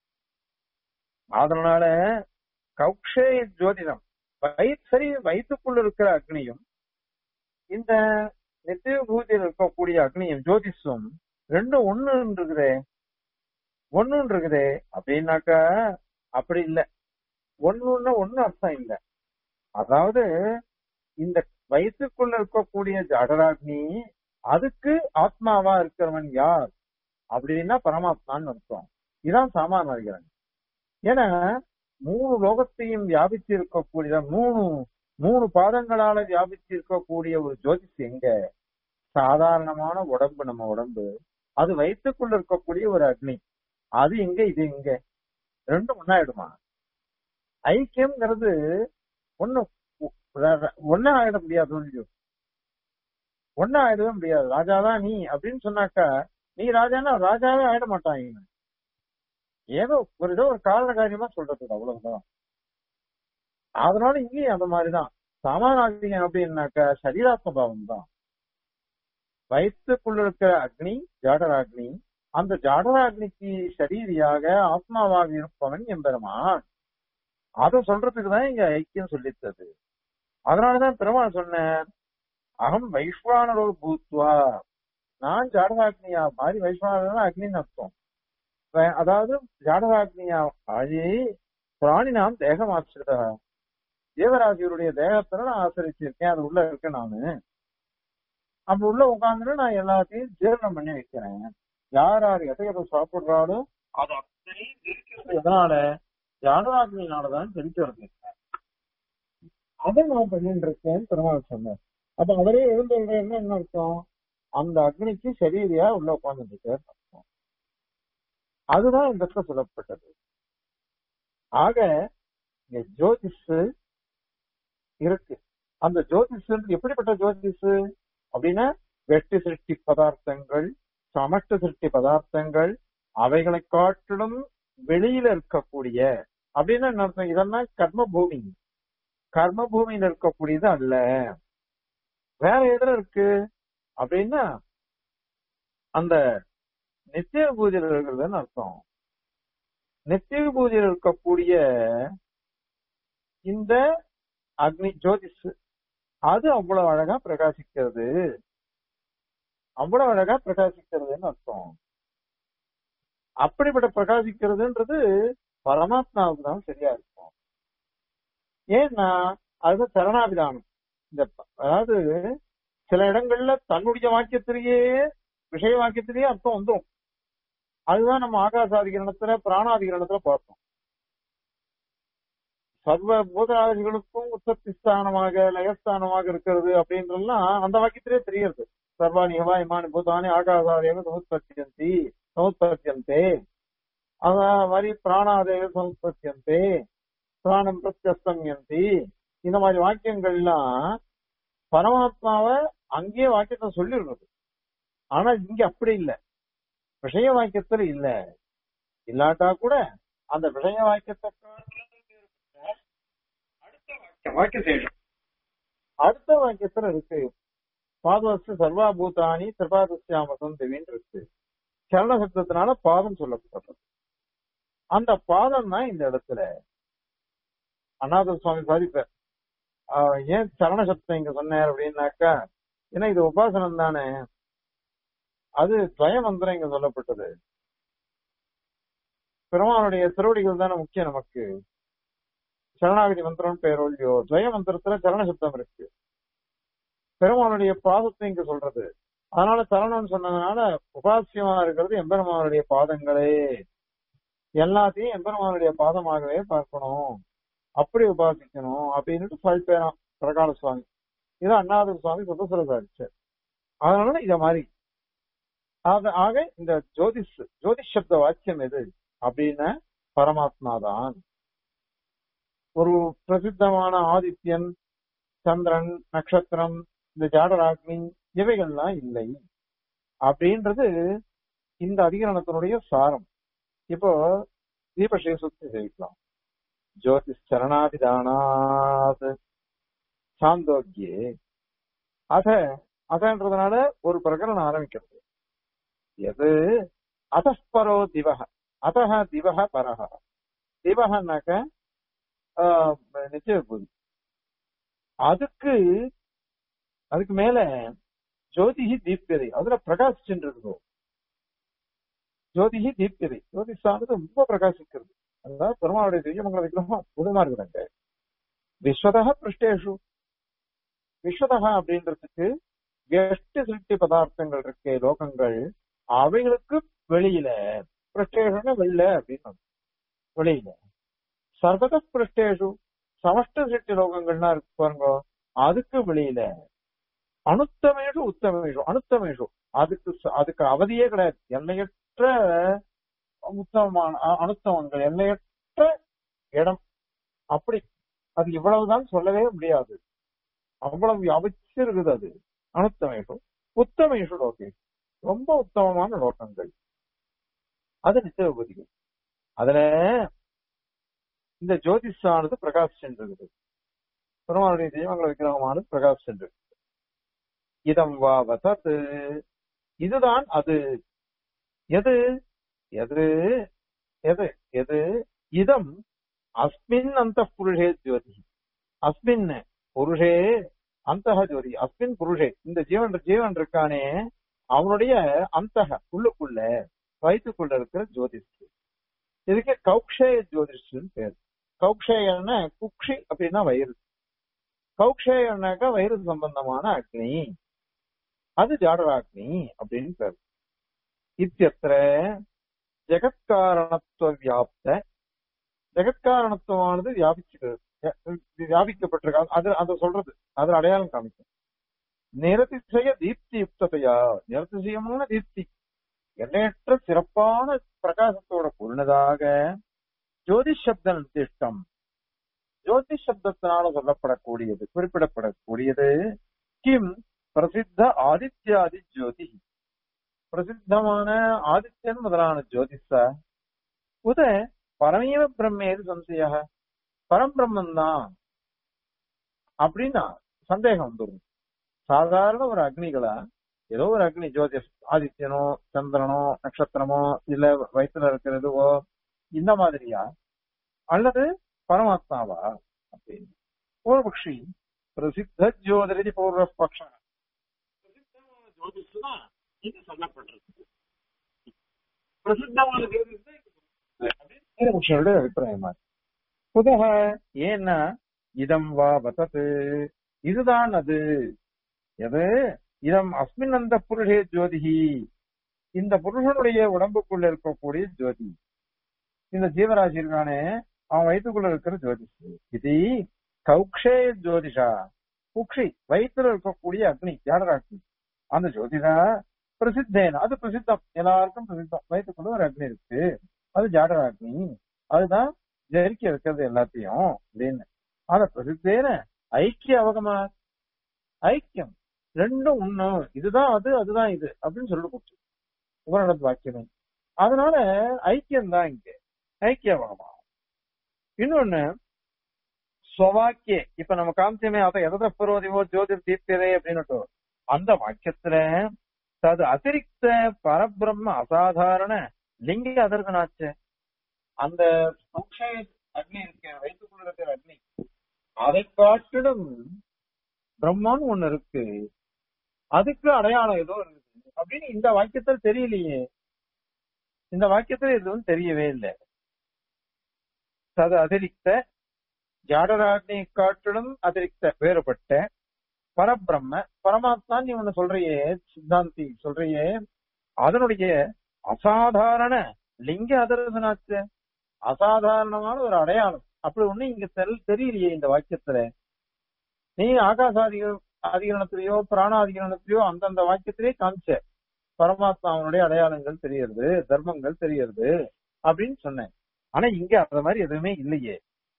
அதனால கௌக்ஷே ஜோதிடம் வயிற் சரி வயிற்றுக்குள்ள இருக்கிற அக்னியும் இந்த நித்திய பூஜையில் இருக்கக்கூடிய அக்னியும் ஜோதிஷம் ரெண்டும் ஒண்ணு இருக்குதே ஒண்ணு இருக்குதே அப்படின்னாக்கா அப்படி இல்ல ஒண்ணுன்னா ஒண்ணு அர்த்தம் இல்ல அதாவது இந்த வயிற்றுக்குள்ள இருக்கக்கூடிய ஜடராக்னி அதுக்கு ஆத்மாவா இருக்கிறவன் யார் அப்படின்னா பரமாத்மான்னு அர்த்தம் இதான் சாமான் அறிகிறாங்க ஏன்னா மூணு லோகத்தையும் வியாபித்து இருக்கக்கூடிய மூணு மூணு பாதங்களால வியாபித்து இருக்கக்கூடிய ஒரு ஜோதிஷ் எங்க சாதாரணமான உடம்பு நம்ம உடம்பு அது வயிற்றுக்குள்ள இருக்கக்கூடிய ஒரு அக்னி அது எங்க இது எங்க ரெண்டும் ஒன்னாயிடுமா ஐக்கியம்ங்கிறது ஒண்ணு ஒன்னா ஆயிட முடியாது ஒன்று ஒன்னா ஆயிடவே முடியாது ராஜாதான் நீ அப்படின்னு சொன்னாக்கா நீ ராஜானா ராஜாவே ஆயிட மாட்டாங்க ஏதோ ஒரு ஏதோ ஒரு காரண காரியமா சொல்றது அவ்வளவுதான் அதனால இங்கேயும் அந்த மாதிரிதான் சமானாகியம் அப்படின்னாக்கா சரீராத்ம பாவம் தான் வயிற்றுக்குள்ள இருக்கிற அக்னி ஜாடராக்னி அந்த ஜாடராக்னிக்கு சரீரியாக ஆத்மாவாக இருப்பவன் எம்பெருமான் அதை சொல்றதுக்கு தான் இங்க ஐக்கியம் சொல்லித்தது அதனாலதான் பெருமாள் சொன்னேன் அகம் வைஸ்வானரோ பூத்வா நான் ஜாடகாக்னியா மாதிரி வைஸ்வானர் அக்னின்னு அர்த்தம் வ- அதாவது ஜாடகாக்னியா ஆகி பிராணி நாம் தேகம் ஆசிரித தேவராஜியருடைய தேகத்துல நான் ஆசிரிச்சிருக்கேன் அது உள்ள இருக்கேன் நானு அப்ப உள்ள உட்கார்ந்துட்டு நான் எல்லாத்தையும் ஜீரணம் பண்ணி வைக்கிறேன் யார் யார் எதை எதை சாப்பிடுறாலும் அது அத்தனையும் இருக்கிறது எதனால ஜாடகாக்னியினாலதான் தெரிக்கிறது அதை நான் பண்ணிட்டு இருக்கேன்னு பெருமாள் சொன்னார் அப்ப அவரே எழுந்துள்ளாருன்னா என்ன அர்த்தம் அந்த அக்னிக்கு சரீரியா உள்ள உட்கார்ந்துட்டு அர்த்தம் அதுதான் இந்த இடத்துல சொல்லப்பட்டது ஆக இங்க ஜோதிஷ் இருக்கு அந்த ஜோதிஷ் எப்படிப்பட்ட ஜோதிஷ் அப்படின்னா வெட்டி சிருஷ்டி பதார்த்தங்கள் சமஷ்ட சிருஷ்டி பதார்த்தங்கள் அவைகளை காட்டிலும் வெளியில இருக்கக்கூடிய அப்படின்னு என்ன அர்த்தம் இதெல்லாம் கர்ம பூமி கர்ம பூமியில இருக்கக்கூடியது அல்ல வேற எதுல இருக்கு அப்படின்னா அந்த நித்திய பூஜையில் இருக்கிறதுன்னு அர்த்தம் நித்திய பூஜையில் இருக்கக்கூடிய இந்த அக்னி ஜோதிஷ் அது அவ்வளவு அழகா பிரகாசிக்கிறது அவ்வளவு அழகா பிரகாசிக்கிறதுன்னு அர்த்தம் அப்படிப்பட்ட பிரகாசிக்கிறதுன்றது பரமாத்மாவுக்கு தான் சரியா இருக்கும் ஏன்னா அது சரணாபிதானம் இந்த அதாவது சில இடங்கள்ல தன்னுடைய வாக்கியத்திலேயே விஷய வாக்கியத்திலேயே அர்த்தம் வந்துடும் அதுதான் நம்ம ஆகாசாதிகரணத்துல பிராணாதிகரணத்துல பார்த்தோம் சர்வ பூதாதிகளுக்கும் உற்பத்தி ஸ்தானமாக லயஸ்தானமாக இருக்கிறது அப்படின்றதுலாம் அந்த வாக்கியத்திலே தெரியுது சர்வாணி ஹவா இமானி பூதானி ஆகாசாதேவ சமுத்பத்தியந்தி சமுத்பத்தியந்தே அத மாதிரி பிராணாதேவ சமுத்பத்தியந்தே பிராணம் பிரத்யஸ்தம்யந்தி இந்த மாதிரி வாக்கியங்கள்லாம் பரமாத்மாவை அங்கேயே வாக்கியத்தை சொல்லிடுறது ஆனா இங்க அப்படி இல்லை விஷய வாக்கியத்துல இல்ல இல்லாட்டா கூட அந்த விஷய வாக்கியத்தை வாக்கிய சேஷம் அடுத்த வாக்கியத்துல இருக்கு பாதவஸ்து சர்வாபூதானி திரிபாதஸ்யாமசம் தேவின்னு இருக்கு சரண சப்தத்தினால பாதம் சொல்லப்பட்டது அந்த பாதம் தான் இந்த இடத்துல அநாத சுவாமி சாதிப்பார் ஏன் சரண சப்தம் இங்க சொன்னார் அப்படின்னாக்கா ஏன்னா இது உபாசனம் தானே அது துவய மந்திரம் இங்க சொல்லப்பட்டது பெருமானுடைய திருவடிகள் தானே முக்கியம் நமக்கு சரணாகதி மந்திரம் பேரொழியோ துவய மந்திரத்துல சரண சப்தம் இருக்கு பெருமானுடைய பாதத்தை இங்க சொல்றது அதனால சரணம்னு சொன்னதுனால உபாசியமா இருக்கிறது எம்பெருமானுடைய பாதங்களே எல்லாத்தையும் எம்பெருமானுடைய பாதமாகவே பார்க்கணும் அப்படி உபாசிக்கணும் அப்படின்னுட்டு சொல்லிப்பேரான் பிரகால சுவாமி இது அண்ணாத சுவாமி சுத்தசுர சாதிச்சார் அதனால இத மாதிரி ஆக ஆக இந்த ஜோதிஷ் ஜோதிஷ் சப்த வாக்கியம் எது அப்படின்னா பரமாத்மா தான் ஒரு பிரசித்தமான ஆதித்யன் சந்திரன் நட்சத்திரம் இந்த ஜாடராக்னி இவைகள்லாம் இல்லை அப்படின்றது இந்த அதிகரணத்தினுடைய சாரம் இப்போ தீபஸ்ரீ சுத்தி சேவிக்கலாம் ஜோதிஷ் சரணாதிதானாத் சாந்தோக்கியே அத அதன்றதுனால ஒரு பிரகரணம் ஆரம்பிக்கிறது எது அதப்பரோ திவக அதஹ திவக பரஹ திவகனாக்க நிச்சய பூதி அதுக்கு அதுக்கு மேல ஜோதிஹி தீப்யதை அதுல பிரகாசிச்சுட்டு இருக்கும் ஜோதிஹி தீப்யதை ஜோதிஷானது ரொம்ப பிரகாசிக்கிறது அதாவது பெருமாளுடைய திவ்யமங்கல விக்கிரகம் அற்புதமா இருக்கிறாங்க விஸ்வதக பிருஷ்டேஷு விஸ்வதகா அப்படின்றதுக்கு எட்டு சிருஷ்டி பதார்த்தங்கள் இருக்கே லோகங்கள் அவைகளுக்கு வெளியில பிருஷ்டேஷுன்னா வெளில அப்படின்னு வெளியில சர்வத பிருஷ்டேஷு சமஷ்ட சிருஷ்டி லோகங்கள்னா இருக்கு பாருங்க அதுக்கு வெளியில அனுத்தமேஷு உத்தமேஷு அனுத்தமேஷு அதுக்கு அதுக்கு அவதியே கிடையாது எல்லையற்ற உத்தமமான அனுத்தமங்கள் எல்லையற்ற இடம் அப்படி அது இவ்வளவுதான் சொல்லவே முடியாது அவ்வளவு வியாபிச்சு இருக்குது அது அனுத்தமேஷு உத்தமேஷு லோகேஷு ரொம்ப உத்தமமான லோகங்கள் அது நித்திய விபூதிகள் அதுல இந்த ஜோதிஷானது பிரகாசிச்சுருக்குது பெருமானுடைய தெய்வங்களை விக்கிரகமானது பிரகாசிச்சுருக்கு இதம் வா வசத் இதுதான் அது எது எது எது எது இதம் அஸ்மின் அந்த புருஷே ஜோதி அஸ்மின் புருஷே அந்த ஜோதி அஸ்மின் புருஷே இந்த ஜீவன் ஜீவன் இருக்கானே அவனுடைய அந்த உள்ளுக்குள்ள வயிற்றுக்குள்ள இருக்கிற ஜோதிஷ் இதுக்கு கௌக்ஷேய ஜோதிஷன் பேர் கௌக்ஷேயன்னா குக்ஷி அப்படின்னா வயிறு கௌக்ஷேயன்னாக்கா வயிறு சம்பந்தமான அக்னி அது ஜாடராக்னி அப்படின்னு பேர் இத்தியத்திர ஜெகத்காரணத்துவ வியாப்த ஜெகத்காரணத்துவமானது வியாபிச்சுக்கிறது வியாபிக்கப்பட்டிருக்காது அது அதை சொல்றது அது அடையாளம் காமிக்கும் நிரதிசய தீப்தி யுக்ததையா நிரதிசயமான தீப்தி எண்ணற்ற சிறப்பான பிரகாசத்தோட கூடினதாக ஜோதிஷப்த நிர்திஷ்டம் ஜோதி சப்தத்தினால சொல்லப்படக்கூடியது குறிப்பிடப்படக்கூடியது கிம் பிரசித்த ஆதித்யாதி ஜோதி பிரசித்தமான ஆதித்யன் முதலான ஜோதிஷ உத பரமேவ பிரம்மேது சம்சய பரம்பிரம்மன் தான் அப்படின்னா சந்தேகம் வந்துடும் சாதாரண ஒரு அக்னிகளா ஏதோ ஒரு அக்னி ஜோதிஷ் ஆதித்யனோ சந்திரனோ நட்சத்திரமோ இல்ல வயிற்றுல இருக்கிறதுவோ இந்த மாதிரியா அல்லது பரமாத்மாவா அப்படின்னு பூர்வபக்ஷி பிரசித்த ஜோதிரதி பூர்வபக்ஷ பிரசித்தமான ஜோதிஷ் தான் இது சொல்லப்பட்டிருக்கு பிரசித்தமான ஜோதிஷ் தான் பூர்வபக்ஷனுடைய அபிப்பிராயமா புதக ஏன்னா இதம் வா வதத்து இதுதான் அது எது இதம் அஸ்மின் அந்த புருஷே ஜோதிகி இந்த புருஷனுடைய உடம்புக்குள்ள இருக்கக்கூடிய ஜோதி இந்த ஜீவராசி இருக்கானே அவன் வயிற்றுக்குள்ள இருக்கிற ஜோதிஷ் இது கௌக்ஷே ஜோதிஷா குக்ஷி வயிற்றுல இருக்கக்கூடிய அக்னி ஜாடராக்னி அந்த ஜோதிடா பிரசித்தேன அது பிரசித்தம் எல்லாருக்கும் பிரசித்தம் வயிற்றுக்குள்ள ஒரு அக்னி இருக்கு அது ஜாடராக்னி அதுதான் ஜெரிக்க வைக்கிறது எல்லாத்தையும் அப்படின்னு ஆனா பிரசித்தேன ஐக்கிய அவகமா ஐக்கியம் ரெண்டும் ஒண்ணு இதுதான் அது அதுதான் இது அப்படின்னு சொல்லி கொடுத்து உபரணத்து வாக்கியமே அதனால ஐக்கியம் தான் இங்க ஐக்கிய அவகமா இன்னொன்னு ஸ்வவாக்கிய இப்ப நம்ம காமிச்சமே அதை எதை பருவதிவோ ஜோதிர் தீர்த்ததே அப்படின்னு அந்த வாக்கியத்துல தது அதிரிக்த பரபிரம்ம அசாதாரண லிங்க அதர்கனாச்சு அந்த சூக்ஷ அக்னி இருக்க வயிற்றுக்குள்ள இருக்கிற அக்னி அதை காட்டிலும் பிரம்மான்னு ஒண்ணு இருக்கு அதுக்கு அடையாளம் ஏதோ இருக்குது அப்படின்னு இந்த வாக்கியத்தில் தெரியலையே இந்த வாக்கியத்தில் எதுவும் தெரியவே இல்லை தது அதிரிக்த ஜாடராக்னி காட்டிலும் அதிரிக்த வேறுபட்ட பரபிரம்ம பரமாத்மா நீ ஒண்ணு சொல்றியே சித்தாந்தி சொல்றியே அதனுடைய அசாதாரண லிங்க அதர்சனாச்சு அசாதாரணமான ஒரு அடையாளம் அப்படி ஒண்ணு இங்க தெரி- தெரியலையே இந்த வாக்கியத்துல நீ ஆகாசாதிக அதிகரணத்திலேயோ பிராணாதிகரணத்திலேயோ அந்தந்த வாக்கியத்திலேயே காமிச்ச பரமாத்மாவனுடைய அடையாளங்கள் தெரியறது தர்மங்கள் தெரியறது அப்படின்னு சொன்னேன் ஆனா இங்க அந்த மாதிரி எதுவுமே இல்லையே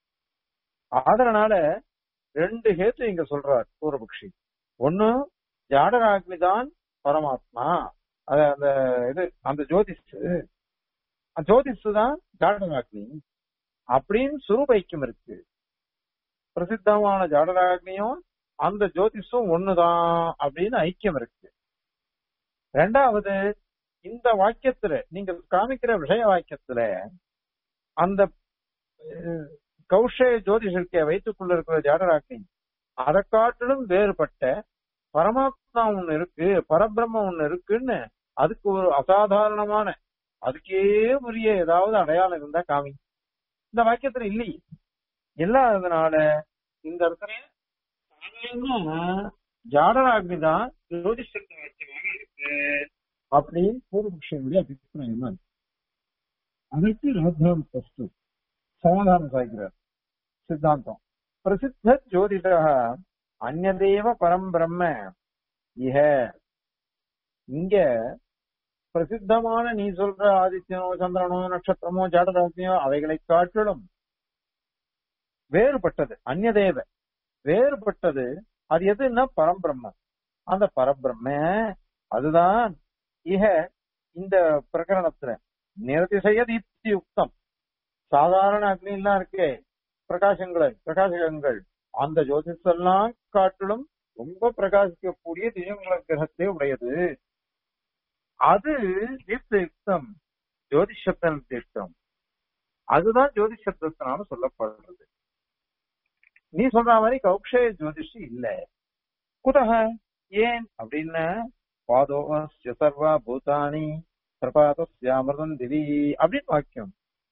அதனால ரெண்டு ஹேத்து இங்க சொல்றார் பூர்வபக்ஷி ஒண்ணு ஜாடராக்னி தான் பரமாத்மா அத அந்த இது அந்த ஜோதிஷ் ஜோதிஷ் தான் ஜாடராக்னி அப்படின்னு சுரூபைக்கியம் இருக்கு பிரசித்தமான ஜாடராக்னியும் அந்த ஜோதிஷும் ஒண்ணுதான் அப்படின்னு ஐக்கியம் இருக்கு ரெண்டாவது இந்த வாக்கியத்துல நீங்க காமிக்கிற விஷய வாக்கியத்துல அந்த அஹ், கௌஷய ஜோதிஷ் இருக்க வயிற்றுக்குள்ள இருக்கிற ஜாடராக்னி அதை காட்டிலும் வேறுபட்ட பரமாத்மா ஒண்ணு இருக்கு பரபிரம்மம் ஒண்ணு இருக்குன்னு அதுக்கு ஒரு அசாதாரணமான அதுக்கே உரிய ஏதாவது அடையாளம் இருந்தா காமி இந்த வாக்கியத்துல இல்லையே இல்லாததுனால இந்த இடத்துல சாதாரணமா ஜாடராக்னி தான் ஜோதிஷத்துக்கு வாக்கியமாக இருக்கு அப்படின்னு பூர்வபக்ஷனுடைய அபிப்பிராயமா இருக்கு அதற்கு ராதாம் பஸ்து சமாதானம் சாய்க்கிறார் சித்தாந்தம் பிரசித்த ஜோதிட அந்நதேவ பரம் பிரம்ம இஹ இங்க பிரசித்தமான நீ சொல்ற ஆதித்யனோ சந்திரனோ நட்சத்திரமோ ஜாடராஜ்யோ அவைகளை காட்டிலும் வேறுபட்டது அந்நதேவ வேறுபட்டது அது எதுன்னா பரம்பிரம்மம் அந்த பரபிரம்ம அதுதான் இக இந்த பிரகரணத்துல நிரதிசய தீப்தி யுக்தம் சாதாரண அக்னி எல்லாம் இருக்கே பிரகாசங்கள் பிரகாசகங்கள் அந்த ஜோதிஷெல்லாம் காட்டிலும் ரொம்ப பிரகாசிக்கக்கூடிய திவ்யங்கள கிரகத்தை உடையது அது தீப்த யுக்தம் ஜோதிஷப்தம் தீர்த்தம் அதுதான் ஜோதிஷப்தத்தினால சொல்லப்படுறது நீ சொல்ற மாதிரி கௌக்ஷய ஜோதிஷி இல்ல குதக ஏன் அப்படின்னா பாதோஸ்ய சர்வா பூதானி பிரபாதஸ்யாமிருதம் திவி அப்படின்னு வாக்கியம்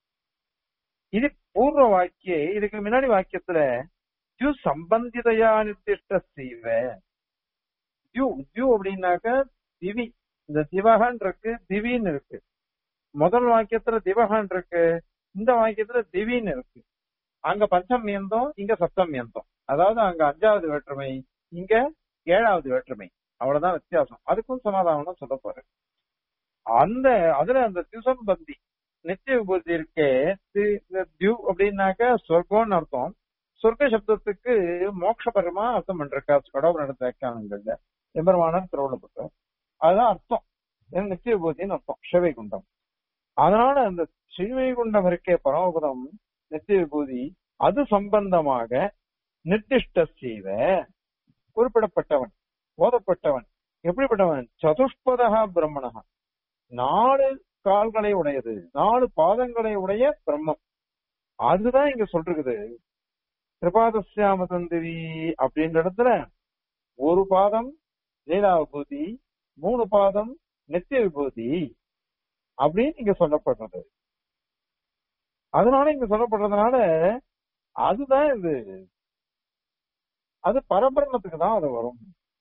இது பூர்வ வாக்கிய இதுக்கு முன்னாடி வாக்கியத்துல தியு சம்பந்திதையா நிர்திஷ்ட செய்வ தியு தியு அப்படின்னாக்க திவி இந்த திவகன் இருக்கு திவின்னு இருக்கு முதல் வாக்கியத்துல திவகன் இருக்கு இந்த வாக்கியத்துல திவின்னு இருக்கு அங்க பஞ்சம் ஏந்தம் இங்க சப்தம் ஏந்தம் அதாவது அங்க அஞ்சாவது வேற்றுமை இங்க ஏழாவது வேற்றுமை அவ்வளவுதான் வித்தியாசம் அதுக்கும் சமாதானம் சொல்ல போறேன் அந்த அதுல அந்த திசம்பந்தி நித்திய விபூதி இருக்கே தி- இந்த தியூ அப்படின்னாக்க சொர்க்கம்னு அர்த்தம் சொர்க்க சப்தத்துக்கு மோட்சபரமா அர்த்தம் பண்றா கடவுள் நடத்த வியாக்கியானங்கள்ல எம்பெருமானார் திருவள்ளப்பட்டார் அதுதான் அர்த்தம் ஏன்னா நித்திய விபூதின்னு அர்த்தம் சிவைகுண்டம் அதனால அந்த ஸ்ரீவைகுண்டம் இருக்கே பரமபதம் நித்திய விபூதி அது சம்பந்தமாக நிர்திஷ்ட செய்த குறிப்பிடப்பட்டவன் ஓதப்பட்டவன் எப்படிப்பட்டவன் சதுஷ்பதா பிரம்மணா நாலு கால்களை உடையது நாலு பாதங்களை உடைய பிரம்மம் அதுதான் இங்க சொல்றது திரிபாதசியாம தந்திரி அப்படின்ற இடத்துல ஒரு பாதம் லீலா விபூதி மூணு பாதம் நித்திய விபூதி அப்படின்னு இங்க சொல்லப்படுறது அதனால இங்க சொல்லப்படுறதுனால அதுதான் இது அது பரபிரம்மத்துக்கு தான் அது வரும்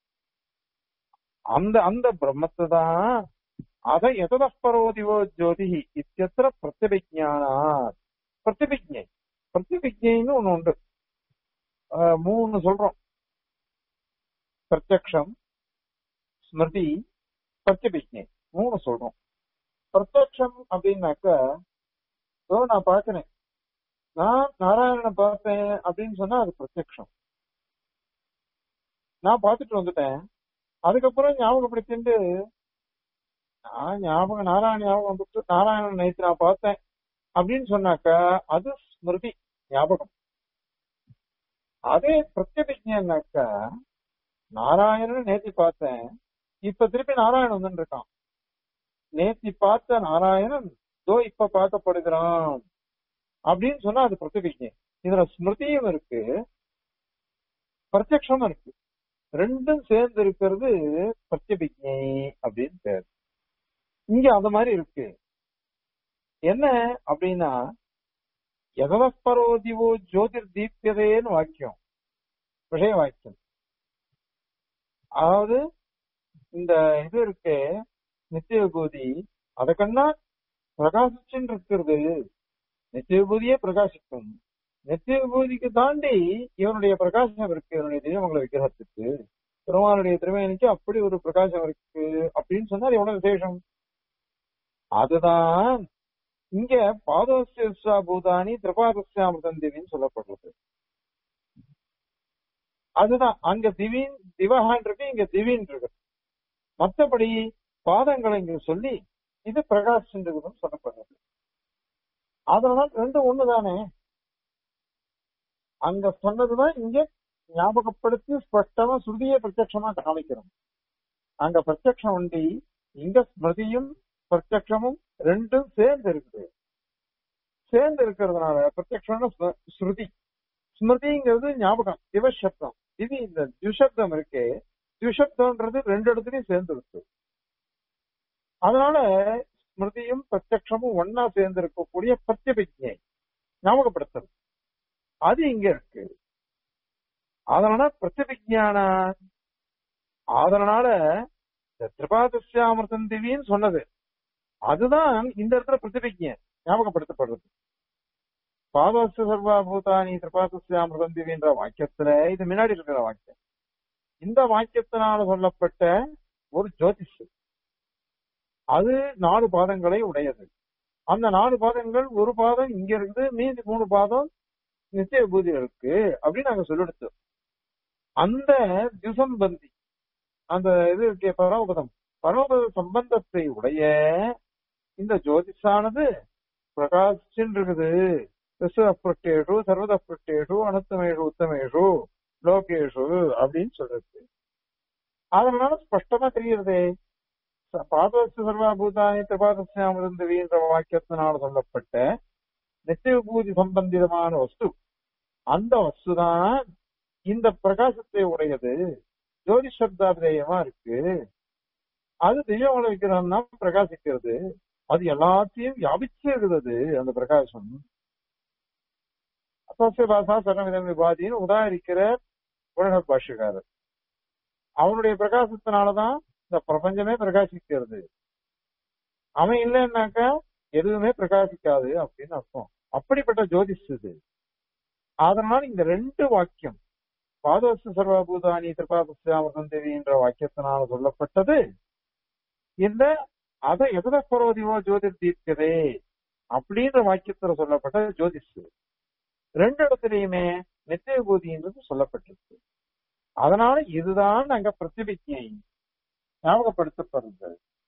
அந்த அந்த பிரம்மத்தை தான் அத எததப்பரோதிவோ ஜோதி இத்தியத்திர பிரத்யபிஜானா பிரத்யபிஜை பிரத்யபிஜைன்னு ஒண்ணு உண்டு ஆஹ் மூணு சொல்றோம் பிரத்யக்ஷம் ஸ்மிருதி பிரத்யபிஜை மூணு சொல்றோம் பிரத்யக்ஷம் அப்படின்னாக்க ஓ நான் பார்க்கிறேன் நான் நாராயணனை பார்த்தேன் அப்படின்னு சொன்னா அது பிரத்யக்ஷம் நான் பார்த்துட்டு வந்துட்டேன் அதுக்கப்புறம் ஞாபகப்படுத்திட்டு நான் ஞாபகம் நாராயண ஞாபகம் வந்துட்டு நாராயணன் நேற்று நான் பார்த்தேன் அப்படின்னு சொன்னாக்கா அது ஸ்மிருதி ஞாபகம் அதே பிரத்யபிஜனாக்கா நாராயணன் நேத்தி பார்த்தேன் இப்ப திருப்பி நாராயணன் வந்துட்டு இருக்கான் நேத்தி பார்த்த நாராயணன் தோ இப்ப பார்க்கப்படுகிறான் அப்படின்னு சொன்னா அது பிரத்யபிஜை இதுல ஸ்மிருதியும் இருக்கு பிரத்யக்ஷமும் இருக்கு ரெண்டும் சேர்ந்து இருக்கிறது பிரத்யபிஜை அப்படின்னு பேர் இங்க அந்த மாதிரி இருக்கு என்ன அப்படின்னா எதவப்பரோதிவோ ஜோதிர் தீப்யதேன்னு வாக்கியம் விஷய வாக்கியம் அதாவது இந்த இது இருக்கு நித்திய விபூதி அத கண்ணா பிரகாசிச்சுன்னு இருக்கிறது நித்திய விபூதியே பிரகாசிக்கும் நித்திய விபூதிக்கு தாண்டி இவனுடைய பிரகாசம் இருக்கு இவனுடைய தெய்வமங்கள விக்கிரகத்துக்கு பெருமானுடைய திருமேனிக்கு அப்படி ஒரு பிரகாசம் இருக்கு அப்படின்னு சொன்னா அது எவ்வளவு விசேஷம் அதுதான் இங்க பாதோசியா பூதானி திரிபாதசியாமிருதந்திவின்னு சொல்லப்படுறது அதுதான் அங்க திவின் திவகான் இருக்கு இங்க திவின் இருக்கு மத்தபடி பாதங்களை இங்க சொல்லி இது பிரகாஷ்ன்றதுன்னு சொல்லப்படுறது அதனால ரெண்டு ஒண்ணுதானே அங்க சொன்னதுதான் இங்க ஞாபகப்படுத்தி ஸ்பஷ்டமா ஸ்ருதியை பிரத்யட்சமா காமிக்கிறோம் அங்க பிரத்யக்ஷம் உண்டி இங்க ஸ்மிருதியும் பிரத்யக்ஷமும் ரெண்டும் சேர்ந்து இருக்குது சேர்ந்து இருக்கிறதுனால பிரத்யக்ஷம்னா ஸ்ம- ஸ்ருதி ஸ்மிருதிங்கிறது ஞாபகம் சிவசப்தம் இது இந்த துஷப்தம் இருக்கே துஷப்தம்ன்றது ரெண்டு இடத்துலயும் சேர்ந்து இருக்கு அதனால ஸ்மிருதியும் பிரத்யக்ஷமும் ஒன்னா சேர்ந்து இருக்கக்கூடிய பிரத்யபிஜை ஞாபகப்படுத்துறது அது இங்க இருக்கு அதனால பிரத்யபிஜான அதனால இந்த திரிபாதசியாமிருதம் திவின்னு சொன்னது அதுதான் இந்த இடத்துல பிரதிபிஜை ஞாபகப்படுத்தப்படுறது பாதோஸ்து சர்வா பூதானி திரிபாதசியாமிருதம் திவின்ற வாக்கியத்துல இது முன்னாடி இருக்கிற வாக்கியம் இந்த வாக்கியத்தினால சொல்லப்பட்ட ஒரு ஜோதிஷ் அது நாலு பாதங்களை உடையது அந்த நாலு பாதங்கள் ஒரு பாதம் இங்க இருக்குது மீதி மூணு பாதம் நித்திய பூதி இருக்கு அப்படின்னு நாங்க சொல்லிடுத்தோம் அந்த திசம்பந்தி அந்த இது இருக்கே பரமபதம் பரமபத சம்பந்தத்தை உடைய இந்த ஜோதிஷானது பிரகாசிச்சுன்னு இருக்குது விஸ்வப்பட்டேஷு சர்வதப்பட்டேஷு அனுத்தமேஷு உத்தமேஷு லோகேஷு அப்படின்னு சொல்றது அதனால ஸ்பஷ்டமா தெரியுறதே பாதவஸ்து சர்வாபூதானி திரிபாதசியாமிருந்தவின்ற வாக்கியத்தினால சொல்லப்பட்ட நித்திய பூதி சம்பந்திதமான வஸ்து அந்த வஸ்துதான் இந்த பிரகாசத்தை உடையது ஜோதி சப்தாபிதேயமா இருக்கு அது தெய்வங்களை விக்கிரகம் தான் பிரகாசிக்கிறது அது எல்லாத்தையும் வியாபிச்சு இருக்குது அந்த பிரகாசம் அசோசிய பாசா சரணவிதம் விபாதின்னு உதாரிக்கிற உலக பாஷக்காரர் அவனுடைய பிரகாசத்தினாலதான் இந்த பிரபஞ்சமே பிரகாசிக்கிறது அவன் இல்லைன்னாக்கா எதுவுமே பிரகாசிக்காது அப்படின்னு அர்த்தம் அப்படிப்பட்ட ஜோதிஷ் இது அதனால இந்த ரெண்டு வாக்கியம் பாதவஸ்து சர்வபூதானி திரிபாதசியாமிருதம் தேவி என்ற வாக்கியத்தினால சொல்லப்பட்டது இந்த அத எதத பரோதிவோ ஜோதிர் தீர்க்கதே அப்படின்ற வாக்கியத்துல சொல்லப்பட்ட ஜோதிஷ் ரெண்டு இடத்துலயுமே நித்திய விபூதின்றது சொல்லப்பட்டிருக்கு அதனால இதுதான் அங்க பிரதிபிஜை ஞாபகப்படுத்தப்படுது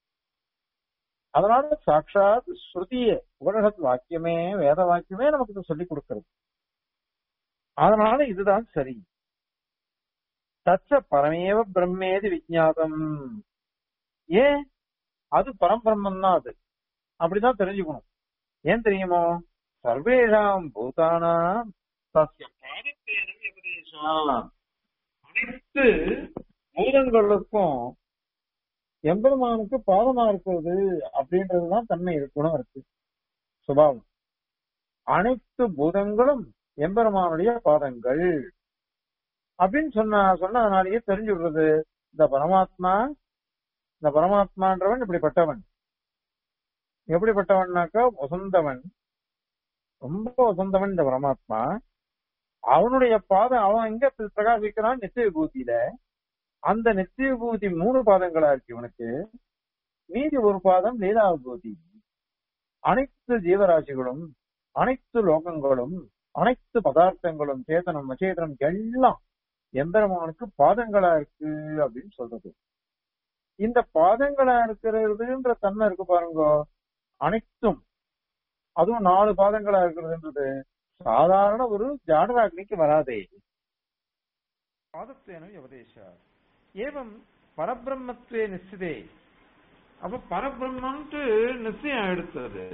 அதனால சாட்சாத் ஸ்ருதியே உபனிஷத் வாக்கியமே வேத வாக்கியமே நமக்கு இது சொல்லிக் கொடுக்கிறது அதனால இதுதான் சரி தச்ச பரமேவ பிரம்மேதி விஜாதம் ஏன் அது பரம்பிரம்மம் தான் அது அப்படிதான் தெரிஞ்சுக்கணும் ஏன் தெரியுமோ சர்வேஷாம் பூதானாம் தஸ்ய பாதத்தேன விபதேசம் அனைத்து பூதங்களுக்கும் எம்பெருமானுக்கு பாதமா இருக்கிறது அப்படின்றதுதான் தன்மை இருக்கணும் இருக்கு சுபாவம் அனைத்து பூதங்களும் எம்பெருமானுடைய பாதங்கள் அப்படின்னு சொன்ன சொன்னதுனாலேயே தெரிஞ்சு விடுறது இந்த பரமாத்மா இந்த பரமாத்மான்றவன் இப்படிப்பட்டவன் எப்படிப்பட்டவன்னாக்கா வசந்தவன் ரொம்ப வசந்தவன் இந்த பரமாத்மா அவனுடைய பாதம் அவன் எங்க பிரகாசிக்கிறான் நித்திய விபூதியில அந்த நித்திய விபூதி மூணு பாதங்களா இருக்கு இவனுக்கு மீதி ஒரு பாதம் லீலா விபூதி அனைத்து ஜீவராசிகளும் அனைத்து லோகங்களும் அனைத்து பதார்த்தங்களும் சேதனம் அச்சேதனம் எல்லாம் எம்பெருமானுக்கு பாதங்களா இருக்கு அப்படின்னு சொல்றது இந்த பாதங்களா இருக்கிறதுன்ற தன்மை இருக்கு பாருங்க அனைத்தும் அதுவும் நாலு பாதங்களா இருக்கிறதுன்றது சாதாரண ஒரு ஜாடராக்னிக்கு வராதே பாதத்தேனும் உபதேசா ஏவம் பரபிரம்மத்வே நிச்சிதே அப்ப பரபிரம்மன்ட்டு நிச்சயம் எடுத்தது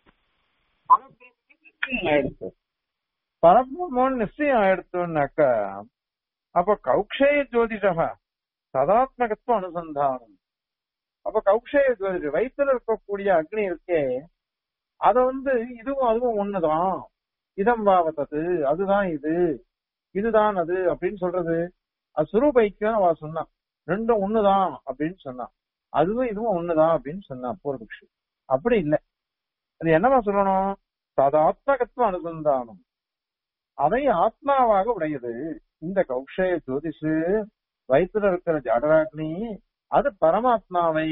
ஆயிடுச்சு பரபிரம்மன் நிச்சயம் எடுத்தோம்னாக்கா அப்ப கௌக்ஷேய ஜோதிஷா சதாத்மகத்துவ அனுசந்தானம் அப்ப கௌக்ஷேய ஜோதிஷ வயிற்றுல இருக்கக்கூடிய அக்னி இருக்கே அத வந்து இதுவும் அதுவும் ஒண்ணுதான் இதம் பாவத்தது அதுதான் இது இதுதான் அது அப்படின்னு சொல்றது அது சுரூபைக்கும் அவ சொன்னான் ரெண்டும் ஒண்ணுதான் அப்படின்னு சொன்னான் அதுவும் இதுவும் ஒண்ணுதான் அப்படின்னு சொன்னான் பூர்வபக்ஷி அப்படி இல்லை அது என்னவா சொல்லணும் சதாத்மகத்துவ அனுசந்தானம் அதை ஆத்மாவாக உடையது இந்த கௌஷய ஜோதிஷு வயிற்றுல இருக்கிற ஜடராக்னி அது பரமாத்மாவை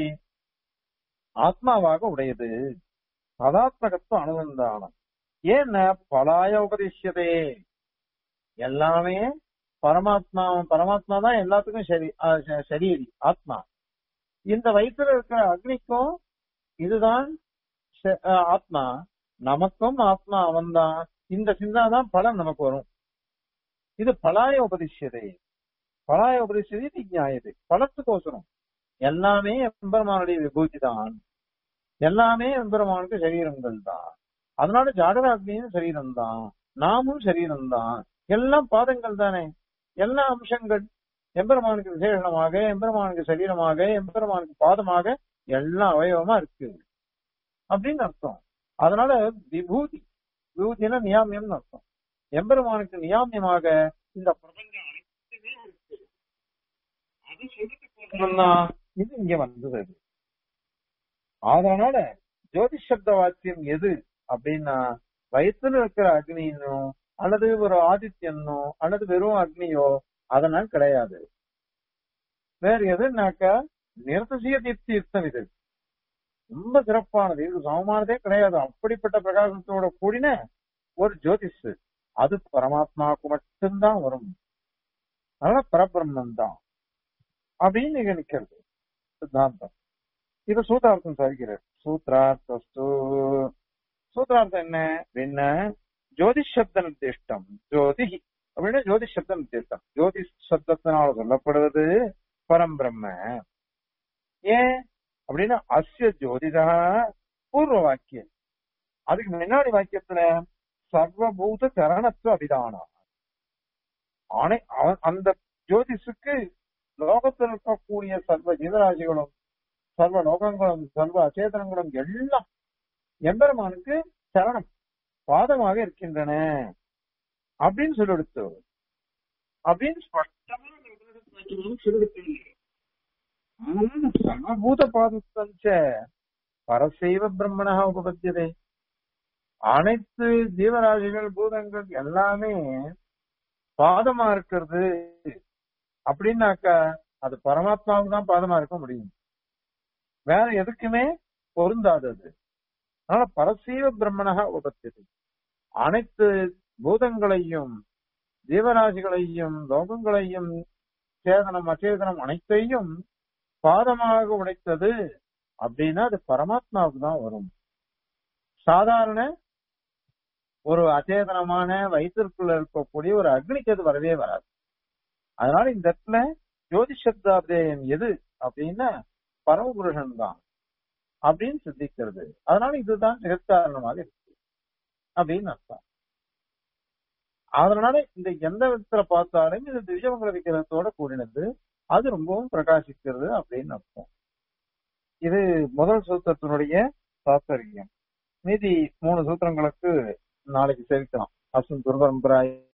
ஆத்மாவாக உடையது சதாத்மகத்துவ அனுசந்தானம் ஏன்னா பலாய உபதேசியதே எல்லாமே பரமாத்மா பரமாத்மா தான் எல்லாத்துக்கும் சரி சரீரி ஆத்மா இந்த வயிற்றுல இருக்கிற அக்னிக்கும் இதுதான் ஆத்மா நமக்கும் ஆத்மா அவன்தான் இந்த சிந்தாதான் பலன் நமக்கு வரும் இது பலாய உபதிஷ்யதை பலாய உபதிஷ்யதை நியாயது பலத்துக்கோசரம் எல்லாமே எம்பெருமானுடைய விபூதி தான் எல்லாமே எம்பெருமானுக்கு சரீரங்கள் தான் அதனால ஜாடராக்னியும் சரீரம் தான் நாமும் சரீரம் தான் எல்லாம் பாதங்கள் தானே எல்லா அம்சங்கள் எம்பெருமானுக்கு விசேஷமாக எம்பெருமானுக்கு சரீரமாக எம்பெருமானுக்கு பாதமாக எல்லாம் அவயவமா இருக்கு அப்படின்னு அர்த்தம் அதனால விபூதி விபூதினா நியாமியம்னு அர்த்தம் எம்பெருமானுக்கு நியாமியமாக இந்த பிரபஞ்சம் அனைத்துமே இருக்கு அது சொல்றதுக்கு இது இங்க வந்தது அது அதனால ஜோதிஷ் சப்த வாக்கியம் எது அப்படின்னா வயிற்றுல இருக்கிற அக்னினோ அல்லது ஒரு ஆதித்யனோ அல்லது வெறும் அக்னியோ அதனால் கிடையாது வேற எதுனாக்கா நிறத்தசிய தீர்த்தம் இது ரொம்ப சிறப்பானது இது சமமானதே கிடையாது அப்படிப்பட்ட பிரகாசத்தோட கூடின ஒரு ஜோதிஷ் அது பரமாத்மாவுக்கு மட்டும்தான் வரும் அதனால பரபிரம்மன் தான் அப்படின்னு இங்க நிக்கிறது சித்தாந்தம் இது சூத்திரார்த்தம் சரிக்கிறார் சூத்ரார்த்தஸ்து சூத்திரார்த்தம் என்ன என்ன ஜோதிஷ் சப்த நிர்திஷ்டம் ஜோதி அப்படின்னா ஜோதிஷ் சப்த நிர்திஷ்டம் ஜோதிஷ் சப்தத்தினால சொல்லப்படுவது பரம்பிரம்ம ஏன் அப்படின்னா அஸ்ய ஜோதிடா பூர்வ வாக்கியம் அதுக்கு முன்னாடி வாக்கியத்துல சர்வபூத சரணத்துவ அபிதானம் ஆனை அந்த ஜோதிஷுக்கு லோகத்தில் இருக்கக்கூடிய சர்வ ஜீவராசிகளும் சர்வ லோகங்களும் சர்வ அச்சேதனங்களும் எல்லாம் எம்பெருமானுக்கு சரணம் பாதமாக இருக்கின்றன அப்படின்னு சொல்லெடுத்து அப்படின்னு ஸ்பஷ்டமா சொல்லெடுத்து சர்வபூத பாதத்தஞ்ச பரசைவ பிரம்மணா உபபத்தியதே அனைத்து ஜீவராசிகள் பூதங்கள் எல்லாமே பாதமா இருக்கிறது அப்படின்னாக்கா அது பரமாத்மாவுக்கு தான் பாதமா இருக்க முடியும் வேற எதுக்குமே பொருந்தாதது அதனால பரசீவ பிரம்மணக உபத்தியது அனைத்து பூதங்களையும் ஜீவராசிகளையும் லோகங்களையும் சேதனம் அச்சேதனம் அனைத்தையும் பாதமாக உடைத்தது அப்படின்னா அது பரமாத்மாவுக்கு தான் வரும் சாதாரண ஒரு அச்சேதனமான வயிற்றுக்குள்ள இருக்கக்கூடிய ஒரு அக்னிக்கு அது வரவே வராது அதனால இந்த இடத்துல ஜோதிஷப்தாப்தேயம் எது அப்படின்னா பரமபுருஷன் தான் அப்படின்னு சித்திக்கிறது அதனால இதுதான் நிகழ்காரணமாக இருக்கு அப்படின்னு அர்த்தம் அதனால இந்த எந்த விதத்துல பார்த்தாலும் இது திவ்யமங்கல விக்கிரகத்தோட கூடினது அது ரொம்பவும் பிரகாசிக்கிறது அப்படின்னு அர்த்தம் இது முதல் சூத்திரத்தினுடைய தாத்பரியம் மீதி மூணு சூத்திரங்களுக்கு நாளைக்கு சேர்க்கலாம் அசுன் துர்பரம்பராய்